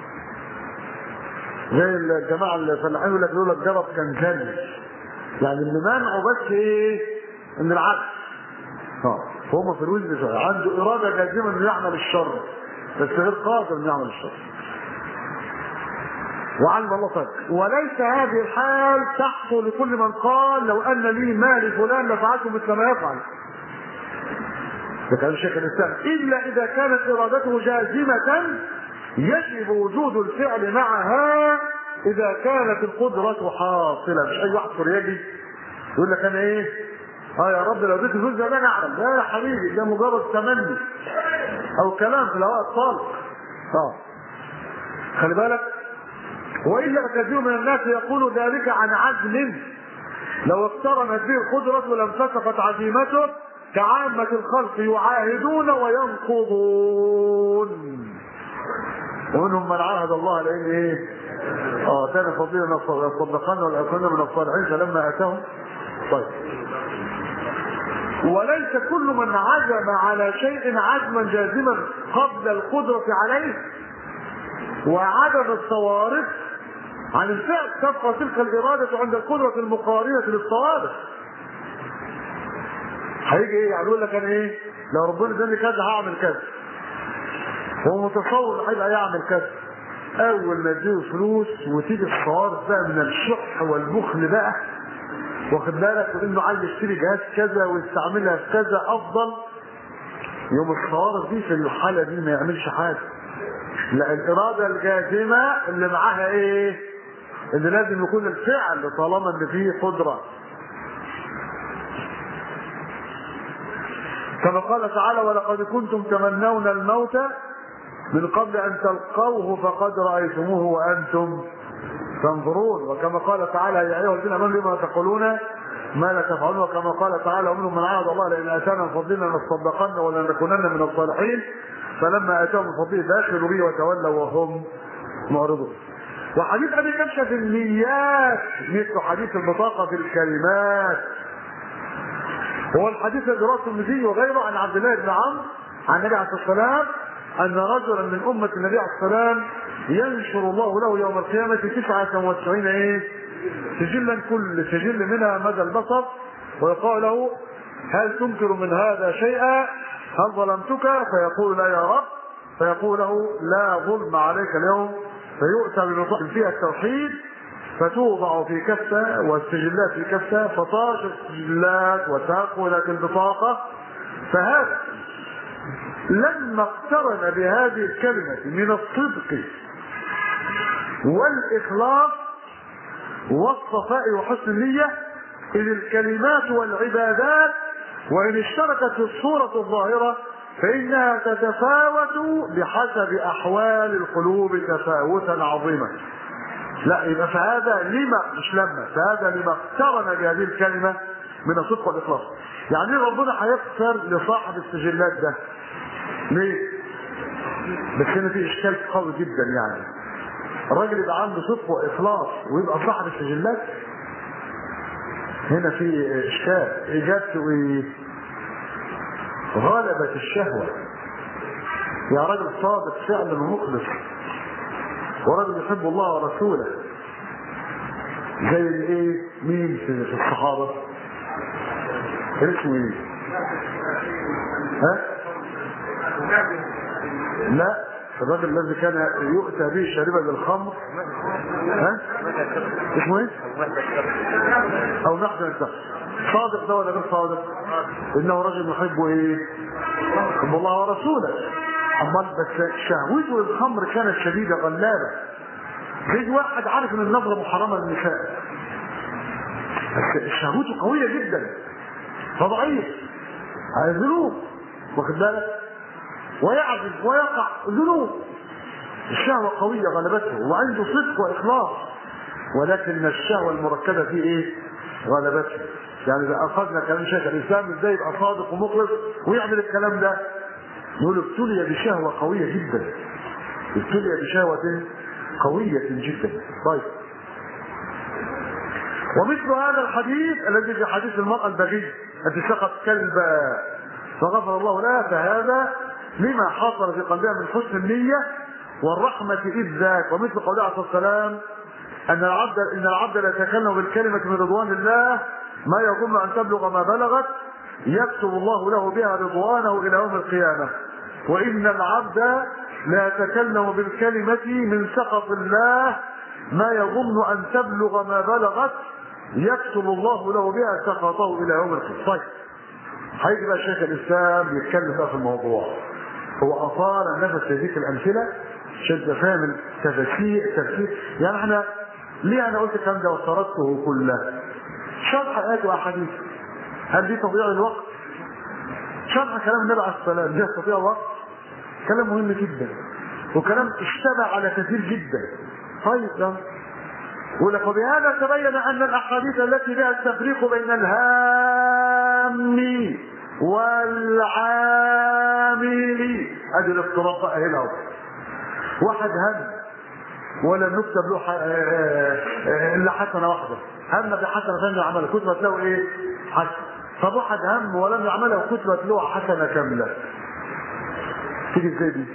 زي الجماعه الفلاحين يقول لك لولا الجرب كان كلب يعني اللي منعه بس ايه؟ ان العكس اه فهم في الوزن شويه عنده اراده جازمه انه يعمل الشر بس غير قادر انه يعمل الشر وعلم الله طيب وليس هذه الحال تحصل لكل من قال لو ان لي مال فلان لفعلت مثل ما يفعل ده كلام شيخ الاسلام الا اذا كانت ارادته جازمه يجب وجود الفعل معها اذا كانت القدرة حاصلة مش اي واحد يجي يقول لك انا ايه اه يا رب لو اديت فلوس ده انا اعلم لا يا حبيبي ده مجرد تمني او كلام في الهواء الطلق اه خلي بالك والا كثير من الناس يقول ذلك عن عزم لو اقترنت به القدرة ولم تسقط عزيمته كعامة الخلق يعاهدون وينقضون ومنهم من عاهد الله لان ايه اه كان فضيلا يصدقن ولا كنا من الصالحين فلما اتاهم طيب وليس كل من عزم على شيء عزما جازما قبل القدرة عليه وعدم الصوارف عن الفعل تبقى تلك الإرادة عند القدرة المقارنة للصوارف هيجي ايه يعني يقول لك انا ايه لو ربنا اداني كذا هعمل كذا هو متصور هيبقى يعمل كذا اول ما تجيله فلوس وتيجي الصوارف بقى من الشح والبخل بقى واخد بالك وانه عايز يشتري جهاز كذا ويستعملها في كذا افضل يوم الصوارف دي في الحاله دي ما يعملش حاجه لا الاراده الجازمه اللي معاها ايه؟ اللي لازم يكون الفعل طالما ان فيه قدره كما قال تعالى ولقد كنتم تمنون الموت من قبل ان تلقوه فقد رايتموه وانتم تنظرون وكما قال تعالى يا ايها الذين امنوا لما تقولون ما لا تفعلون وكما قال تعالى ومنهم من عاهد الله لئن اتانا من فضلنا لنصدقن ولنكونن من الصالحين فلما اتاهم من فضله داخلوا به وتولوا وهم معرضون وحديث ابي كبشه في النيات مثل حديث البطاقه في الكلمات هو الحديث الذي رواه الترمذي وغيره عن عبد الله بن عمرو عن النبي عليه الصلاه والسلام ان رجلا من امه النبي عليه الصلاه والسلام ينشر الله له يوم القيامه 99 ايه؟ سجلا كل سجل منها مدى البصر ويقال له هل تنكر من هذا شيئا؟ هل ظلمتك؟ فيقول لا يا رب فيقول له لا ظلم عليك اليوم فيؤتى ببطاقه فيها التوحيد فتوضع في كفة والسجلات في كفة فطاش السجلات وتأكلت البطاقة فهذا لما اقترن بهذه الكلمة من الصدق والإخلاص والصفاء وحسن النية إذ الكلمات والعبادات وإن اشتركت في الصورة الظاهرة فإنها تتفاوت بحسب أحوال القلوب تفاوتا عظيما لا يبقى فهذا لما مش لما فهذا لما اقترن بهذه الكلمه من الصدق والاخلاص يعني ربنا هيغفر لصاحب السجلات ده ليه؟ بس هنا في اشكال قوي جدا يعني الراجل يبقى عنده صدق واخلاص ويبقى صاحب السجلات هنا في اشكال اجابته ايه؟ غلبت الشهوه يا راجل صادق فعلا ومخلص ورجل يحب الله ورسوله زي الايه مين في في الصحابه اسمه ايه ها لا الرجل الذي كان يؤتى به شاربا للخمر ها اسمه ايه او نحن انت صادق ده ولا غير صادق انه رجل يحب ايه يحب الله ورسوله امال بس شهوته للخمر كانت شديده غلابه زي واحد عارف ان النظره محرمه للنساء بس شهوته قويه جدا فضعيف على ذنوب واخد بالك ويعزف ويقع ذنوب الشهوه قويه غلبته وعنده صدق واخلاص ولكن الشهوه المركبه فيه ايه؟ غلبته يعني اذا اخذنا كلام شيخ الاسلام ازاي يبقى صادق ومخلص ويعمل الكلام ده يقول ابتلي بشهوة قوية جدا ابتلي بشهوة قوية جدا طيب ومثل هذا الحديث الذي في حديث المرأة البغي التي سقط كلبا فغفر الله لها فهذا لما حصل في قلبها من حسن النية والرحمة إذ ذاك ومثل قوله عليه الصلاة والسلام أن العبد إن العبد لا يتكلم بالكلمة من رضوان الله ما يظن أن تبلغ ما بلغت يكتب الله له بها رضوانه إلى يوم القيامة وإن العبد لا يتكلم بالكلمة من سخط الله ما يظن أن تبلغ ما بلغت يكتب الله له بها سخطه إلى يوم القيامة طيب هيجي بقى شيخ الإسلام يتكلم بقى في الموضوع هو أطال النفس في ذيك الأمثلة عشان تفهم التفسير تفسير يعني احنا ليه أنا قلت الكلام ده وسردته كله شرح آيات وأحاديث هل دي تضييع الوقت؟ شرح كلام النبي عليه الصلاه والسلام دي تضييع الوقت؟ كلام مهم جدا وكلام اشتبع على كثير جدا طيب ده يقول لك وبهذا تبين ان الاحاديث التي بها التفريق بين الهام والعامل ادي الافتراق بقى هنا اهو واحد هم ولم يكتب له ح- آه، آه، آه، الا حسنه واحده هم بحسنه ثانيه عملها كتبت له ايه؟ حسنه طب واحد هم ولم يعملها وكتبت له حسنه كامله تيجي ازاي دي؟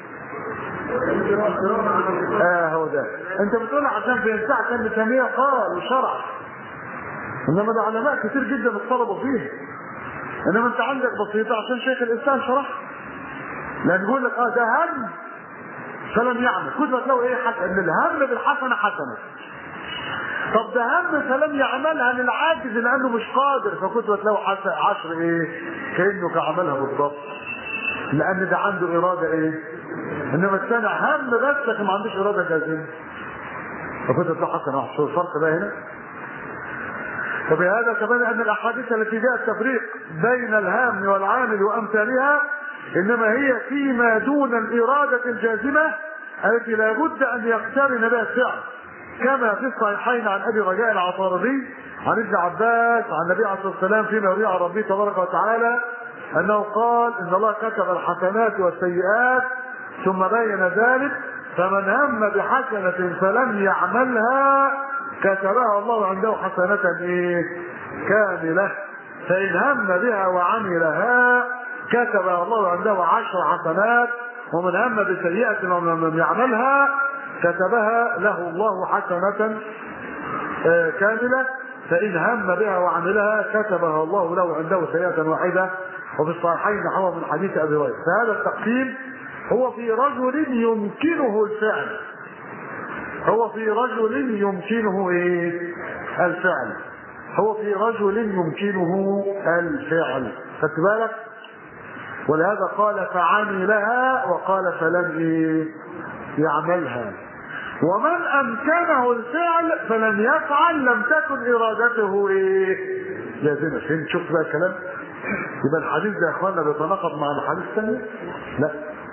اه هو ده انت بتقول عشان بينفعك ابن تيميه قال وشرع انما ده علماء كتير جدا اضطربوا فيه انما انت عندك بسيطه عشان شيخ الاسلام شرح لان يقول لك اه ده هم فلم يعمل كتبت له ايه حسنه ان الهم بالحسنه حسنه طب ده هم فلم يعملها للعاجز لانه مش قادر فكتبت له حسن عشر ايه كانه كعملها بالضبط لان ده عنده اراده ايه انما الثاني هم بس لكن ما عندوش اراده جازمه فكتبت له حسنه واحده شو الفرق ده هنا وبهذا كمان ان الاحاديث التي جاء التفريق بين الهام والعامل وامثالها انما هي فيما دون الاراده الجازمه التي لا بد ان يقترن بها الفعل كما في الصحيحين عن ابي رجاء العطاردي عن ابن عباس عن النبي عليه الصلاه والسلام فيما يروي عن ربه تبارك وتعالى انه قال ان الله كتب الحسنات والسيئات ثم بين ذلك فمن هم بحسنه فلم يعملها كتبها الله عنده حسنة ايه كاملة فإن هم بها وعملها كتبها الله عنده عشر حسنات ومن هم بسيئة ومن لم يعملها كتبها له الله حسنة آه، كاملة فإن هم بها وعملها كتبها الله له عنده سيئة واحدة وفي الصحيحين نحوه من حديث أبي هريرة فهذا التقسيم هو في رجل يمكنه الفعل هو في رجل يمكنه ايه الفعل هو في رجل يمكنه الفعل خدت بالك ولهذا قال فعملها وقال فلم ايه يعملها ومن امكنه الفعل فلم يفعل لم تكن ارادته ايه لازمه فهمت شوف بقى الكلام يبقى الحديث ده يا اخوانا بيتناقض مع الحديث الثاني لا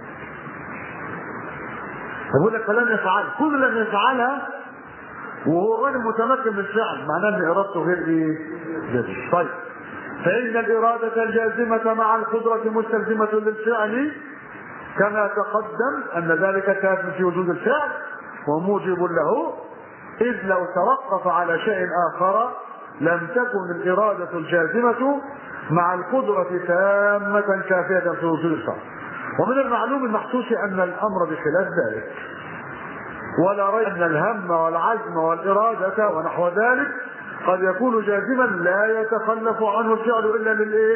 بقول لك فلم يفعل كل لم يفعلها وهو غير متمكن من الفعل معناه ان ارادته غير ايه؟ جازمه. طيب فان الاراده الجازمه مع القدره مستلزمه للفعل كما تقدم ان ذلك كافٍ في وجود الفعل وموجب له اذ لو توقف على شيء اخر لم تكن الاراده الجازمه مع القدره تامه كافيه في وجود الفعل ومن المعلوم المحسوس ان الامر بخلاف ذلك ولا ريب ان الهم والعزم والاراده ونحو ذلك قد يكون جازما لا يتخلف عنه الفعل الا للايه؟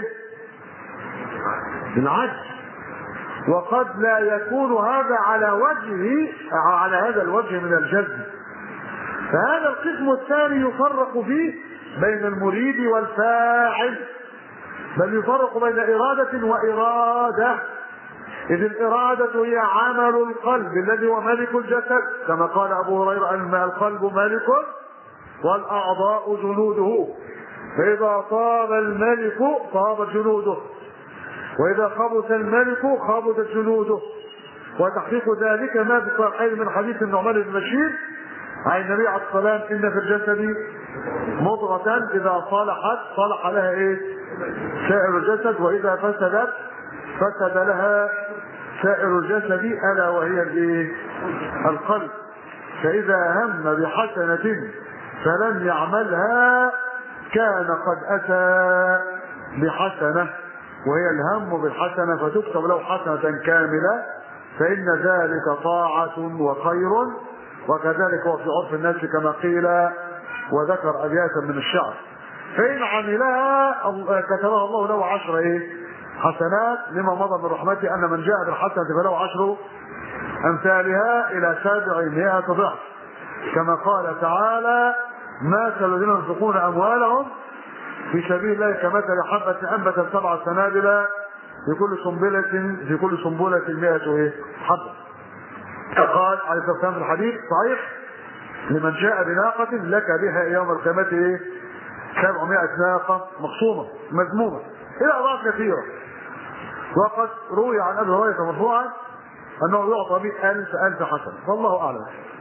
للعجز وقد لا يكون هذا على وجه على هذا الوجه من الجزم فهذا القسم الثاني يفرق فيه بين المريد والفاعل بل يفرق بين إرادة وإرادة إذ الإرادة هي عمل القلب الذي هو ملك الجسد كما قال أبو هريرة أن القلب ملك والأعضاء جنوده فإذا طاب الملك طابت جنوده وإذا خبث الملك خبثت جنوده وتحقيق ذلك ما في الصحيحين من حديث النعمان بن بشير عن النبي عليه الصلاة والسلام إن في الجسد مضغة إذا صلحت صلح لها إيه؟ سائر الجسد وإذا فسدت فسد لها سائر الجسد ألا وهي الإيه؟ القلب فإذا هم بحسنة فلم يعملها كان قد أتى بحسنة وهي الهم بالحسنة فتكتب له حسنة كاملة فإن ذلك طاعة وخير وكذلك هو في عرف الناس كما قيل وذكر أبياتا من الشعر فإن عملها كتبها الله له عشر إيه؟ حسنات لما مضى من رحمته أن من جاء بالحسنة فله عشر أمثالها إلى سبعمائة ضعف كما قال تعالى مثل الذين ينفقون أموالهم في سبيل الله كمثل حبة أنبتت سبع سنابل في كل سنبلة في كل سنبلة مئة إيه؟ حبة. قال عليه الصلاة والسلام في الحديث صحيح لمن جاء بناقة لك بها يوم القيامة إيه؟ 700 ناقة مخصومة مذمومة إلى أضعاف كثيرة. وقد روي عن أبي هريرة مرفوعا أنه يعطى به ألف ألف حسنة والله أعلم.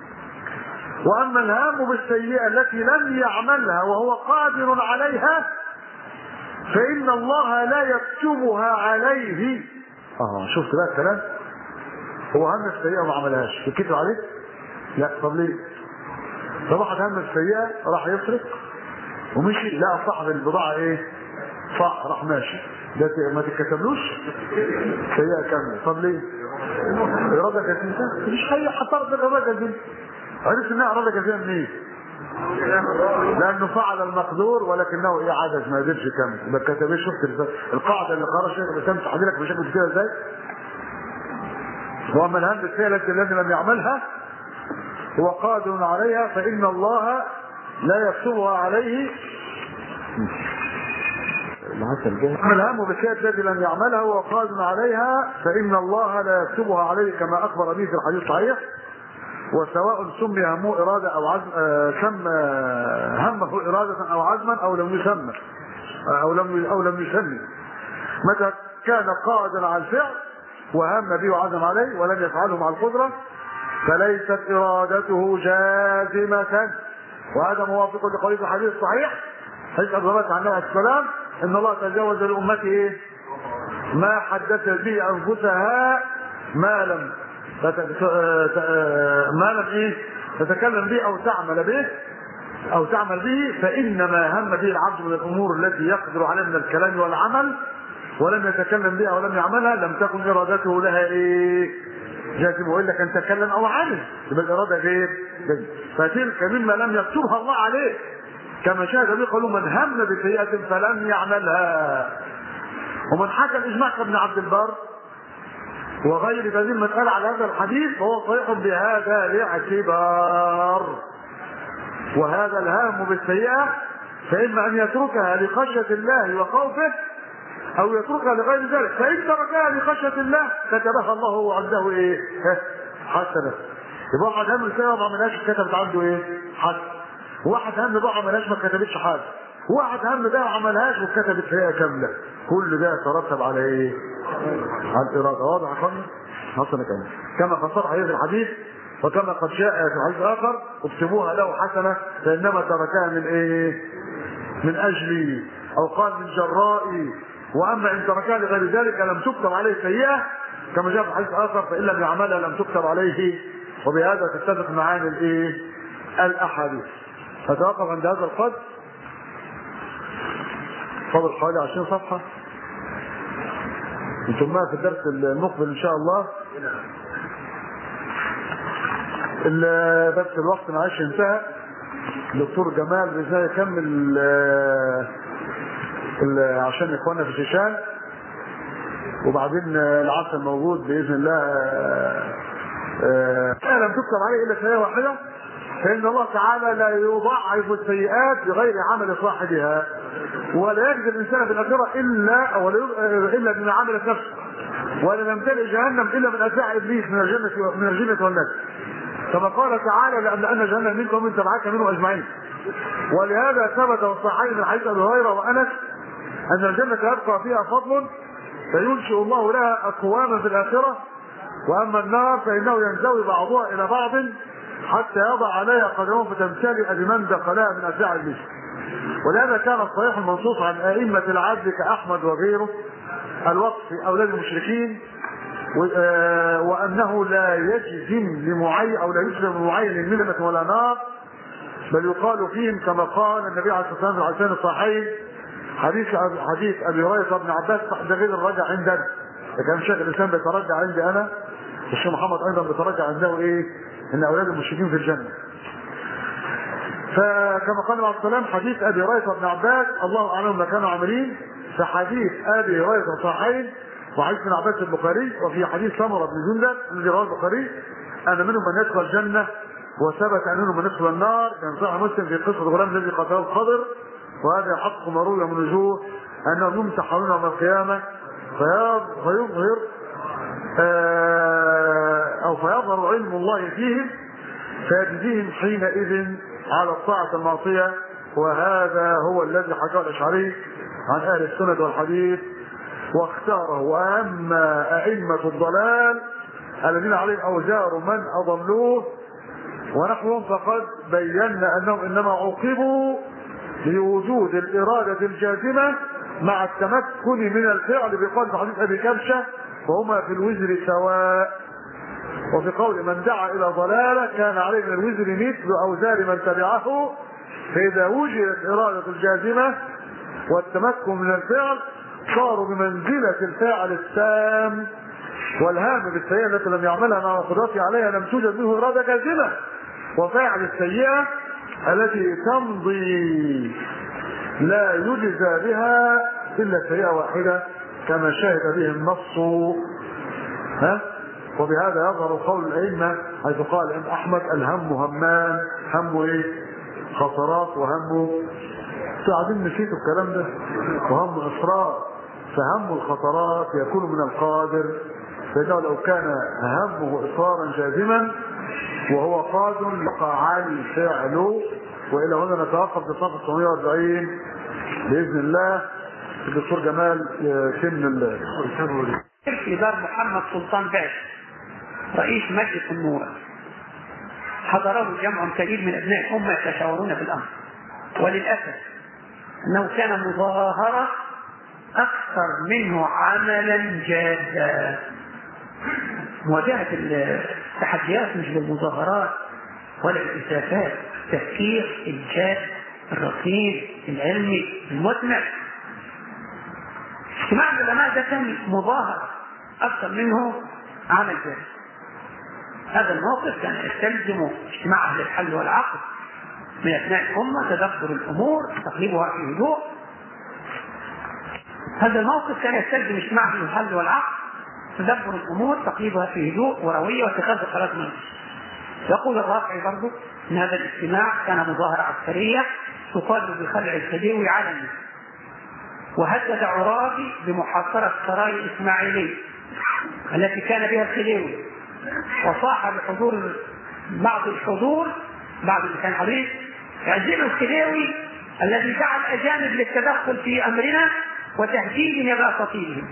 واما الهام بالسيئه التي لم يعملها وهو قادر عليها فان الله لا يكتبها عليه اه شفت بقى الكلام هو هم السيئه وما عملهاش يكتب عليه لا طب ليه؟ طب واحد هم السيئة راح يسرق ومشي لا صاحب البضاعة ايه؟ صح راح ماشي ده ت- ما تتكتبلوش سيئة كاملة طب ليه؟ إرادة كثيرة مش حي حطرت الإرادة دي عرفت إنها إرادة كثيرة منين؟ لأنه فعل المقدور ولكنه إيه عجز ما قدرش يكمل ما كتبش شفت الف- القاعدة اللي قرأ شيخ الإسلام تحدي لك مشاكل كده إزاي؟ وأما الهم بالفعل الذي لم يعملها هو قادر عليها فإن الله لا يكتبها عليه أما الهم بالشيء الذي لم يعملها هو قادر عليها فإن الله لا يكتبها عليه كما أخبر به في الحديث الصحيح وسواء سمي همه إرادة أو عزم آه، سمى همه إرادة أو عزما أو لم يسمى آه، أو لم أو لم يسمي متى كان قادرا على الفعل وهم به وعزم عليه ولم يفعله مع القدرة فليست إرادته جازمة وهذا موافق لقول الحديث الصحيح حديث أبو هريرة عن النبي عليه السلام إن الله تجاوز لأمته إيه؟ ما حدثت به أنفسها ما لم تت- ت- ما لم إيه؟ تتكلم به أو تعمل به أو تعمل به فإنما هم به العبد من الأمور التي يقدر عليها من الكلام والعمل ولم يتكلم بها ولم يعملها لم تكن إرادته لها إيه؟ جازم وإلا كان تكلم أو عمل يبقى الإرادة غير جازم فتلك مما لم يكتبها الله عليه كما شاهد به قالوا من هم بسيئة فلم يعملها ومن حكى الإجماع كابن عبد البر وغير ذي من قال على هذا الحديث فهو صحيح بهذا الاعتبار وهذا الهام بالسيئة فإما أن يتركها لخشية الله وخوفه أو يتركها لغير ذلك فإن تركها لخشية الله كتبها الله عنده إيه؟ ها؟ حسنة يبقى واحد هم السيئة وما عملهاش كتبت عنده إيه؟ حسنة واحد هم بقى عملهاش ما كتبتش حاجة واحد هم ده ما عملهاش وكتبت فيها كاملة كل ده يترتب على إيه؟ على الإرادة واضح يا اخوانا؟ حسنة كمان كما فسر حديث الحديث وكما قد جاء في حديث آخر اكتبوها له حسنة فإنما تركها من إيه؟ من أجلي أو قال من جرائي وأما إن تركها لغير ذلك لم تكتب عليه سيئة كما جاء في حديث آخر فإن لم يعملها لم تكتب عليه وبهذا تتفق معاني الإيه؟ الأحاديث فتوقف عند هذا القدر فضل حوالي 20 صفحة انتم معي في الدرس المقبل ان شاء الله ال- بس الوقت معلش انتهى دكتور جمال بإذن يكمل آه، ال- عشان اخواننا في الشيشان وبعدين آه، العسل موجود باذن الله آه، آه، لم تكتب عليه الا سيئه واحده فان الله تعالى لا يضاعف السيئات بغير عمل صاحبها ولا يجزي الانسان في الاخره الا او لا يض- آه، الا بما عملت نفسه ولا تمتلئ جهنم الا من اتباع ابليس من الجنه من الجنه والناس كما قال تعالى لأن جهنم منكم ومن تبعك منه اجمعين ولهذا ثبت في الصحيحين من حديث ابي هريره وانس ان الجنه يبقى فيها فضل فينشئ الله لها اقواما في الاخره واما النار فانه ينزوي بعضها الى بعض حتى يضع عليها قدمه فتمتلئ بمن دخلها من اتباع ابليس ولهذا كان الصحيح المنصوص عن ائمه العدل كاحمد وغيره الوقف في اولاد المشركين و- آه، وانه لا يجزم لمعين او لا يجزم لمعين من ملة ولا نار بل يقال فيهم كما قال النبي عليه الصلاه والسلام في الحديثين الصحيحين حديث حديث ابي هريره بن عباس ده غير الرجع عندنا ده كان شيخ الاسلام بيترجع عندي انا الشيخ محمد ايضا بيترجع عنده ايه؟ ان اولاد المشركين في الجنه. فكما قال عليه السلام حديث ابي هريره بن عباس الله اعلم ما كانوا عاملين في حديث ابي هريره صحيحين وحديث ابن عباس البخاري وفي حديث سمره بن جندب الذي رواه البخاري ان منهم من يدخل الجنه وثبت ان منهم من يدخل النار كان صحيح مسلم في قصه غلام الذي قتله الخضر وهذا حق مروي من وجوه انهم يمتحنون يوم القيامه فيظ- فيظهر آه، او فيظهر علم الله فيهم فيجزيهم حينئذ على الطاعة المعصية وهذا هو الذي حكاه الأشعري عن أهل السنة والحديث واختاره وأما أئمة الضلال الذين عليهم أوزار من أضلوه ونحوهم فقد بينا أنهم إنما عوقبوا لوجود الإرادة الجازمة مع التمكن من الفعل بقول في حديث أبي كبشة وهما في الوزر سواء وفي قول من دعا الى ضلاله كان عليه من الوزر مثل اوزار من تبعه فاذا وجدت اراده الجازمه والتمكن من الفعل صاروا بمنزله الفاعل التام والهام بالسيئه التي لم يعملها مع قدرته عليها لم توجد منه اراده جازمه وفاعل السيئه التي تمضي لا يجزى بها الا سيئه واحده كما شهد به النص ها وبهذا يظهر قول الائمه حيث قال الامام احمد الهم همان هم ايه؟ خطرات وهم انتوا قاعدين نسيتوا الكلام ده وهم اصرار فهم الخطرات يكون من القادر فانه لو كان همه اصرارا جازما وهو قادر يقع الفعل والى هنا نتوقف بصفحه 940 باذن الله الدكتور جمال يتم الكتاب في دار محمد سلطان باشا رئيس مجلس النور حضره جمع كبير من ابناء الامه يتشاورون بالامر وللاسف انه كان مظاهره اكثر منه عملا جادا مواجهه التحديات مش بالمظاهرات ولا بالاسافات التفكير الجاد الرصين العلمي المثمر اجتماع العلماء ده كان مظاهرة أكثر منه عمل جاد هذا الموقف كان يستلزم اجتماع أهل الحل والعقد من أبناء الأمة تدبر الأمور تقليبها في هدوء هذا الموقف كان يستلزم اجتماع أهل الحل والعقد تدبر الأمور تقليبها في هدوء وروية واتخاذ قرارات منه يقول الرافعي برضه ان هذا الاجتماع كان مظاهره عسكريه تطالب بخلع الخديوي علني وهدد عرابي بمحاصره سراي الاسماعيلي التي كان بها الخديوي وصاح بحضور بعض الحضور بعض اللي كان حضير اعزلوا الخديوي الذي دعا الاجانب للتدخل في امرنا وتهديد نباتاتهم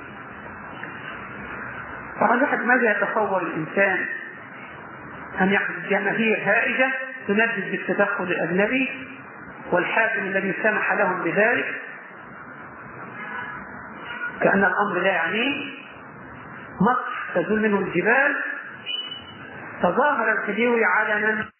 طبعا الواحد ماذا يتصور الانسان أن يحدث جماهير هائجة تندد بالتدخل الأجنبي والحاكم الذي سمح لهم بذلك كأن الأمر لا يعنيه مصر تزول منه الجبال تظاهر الخديوي علنا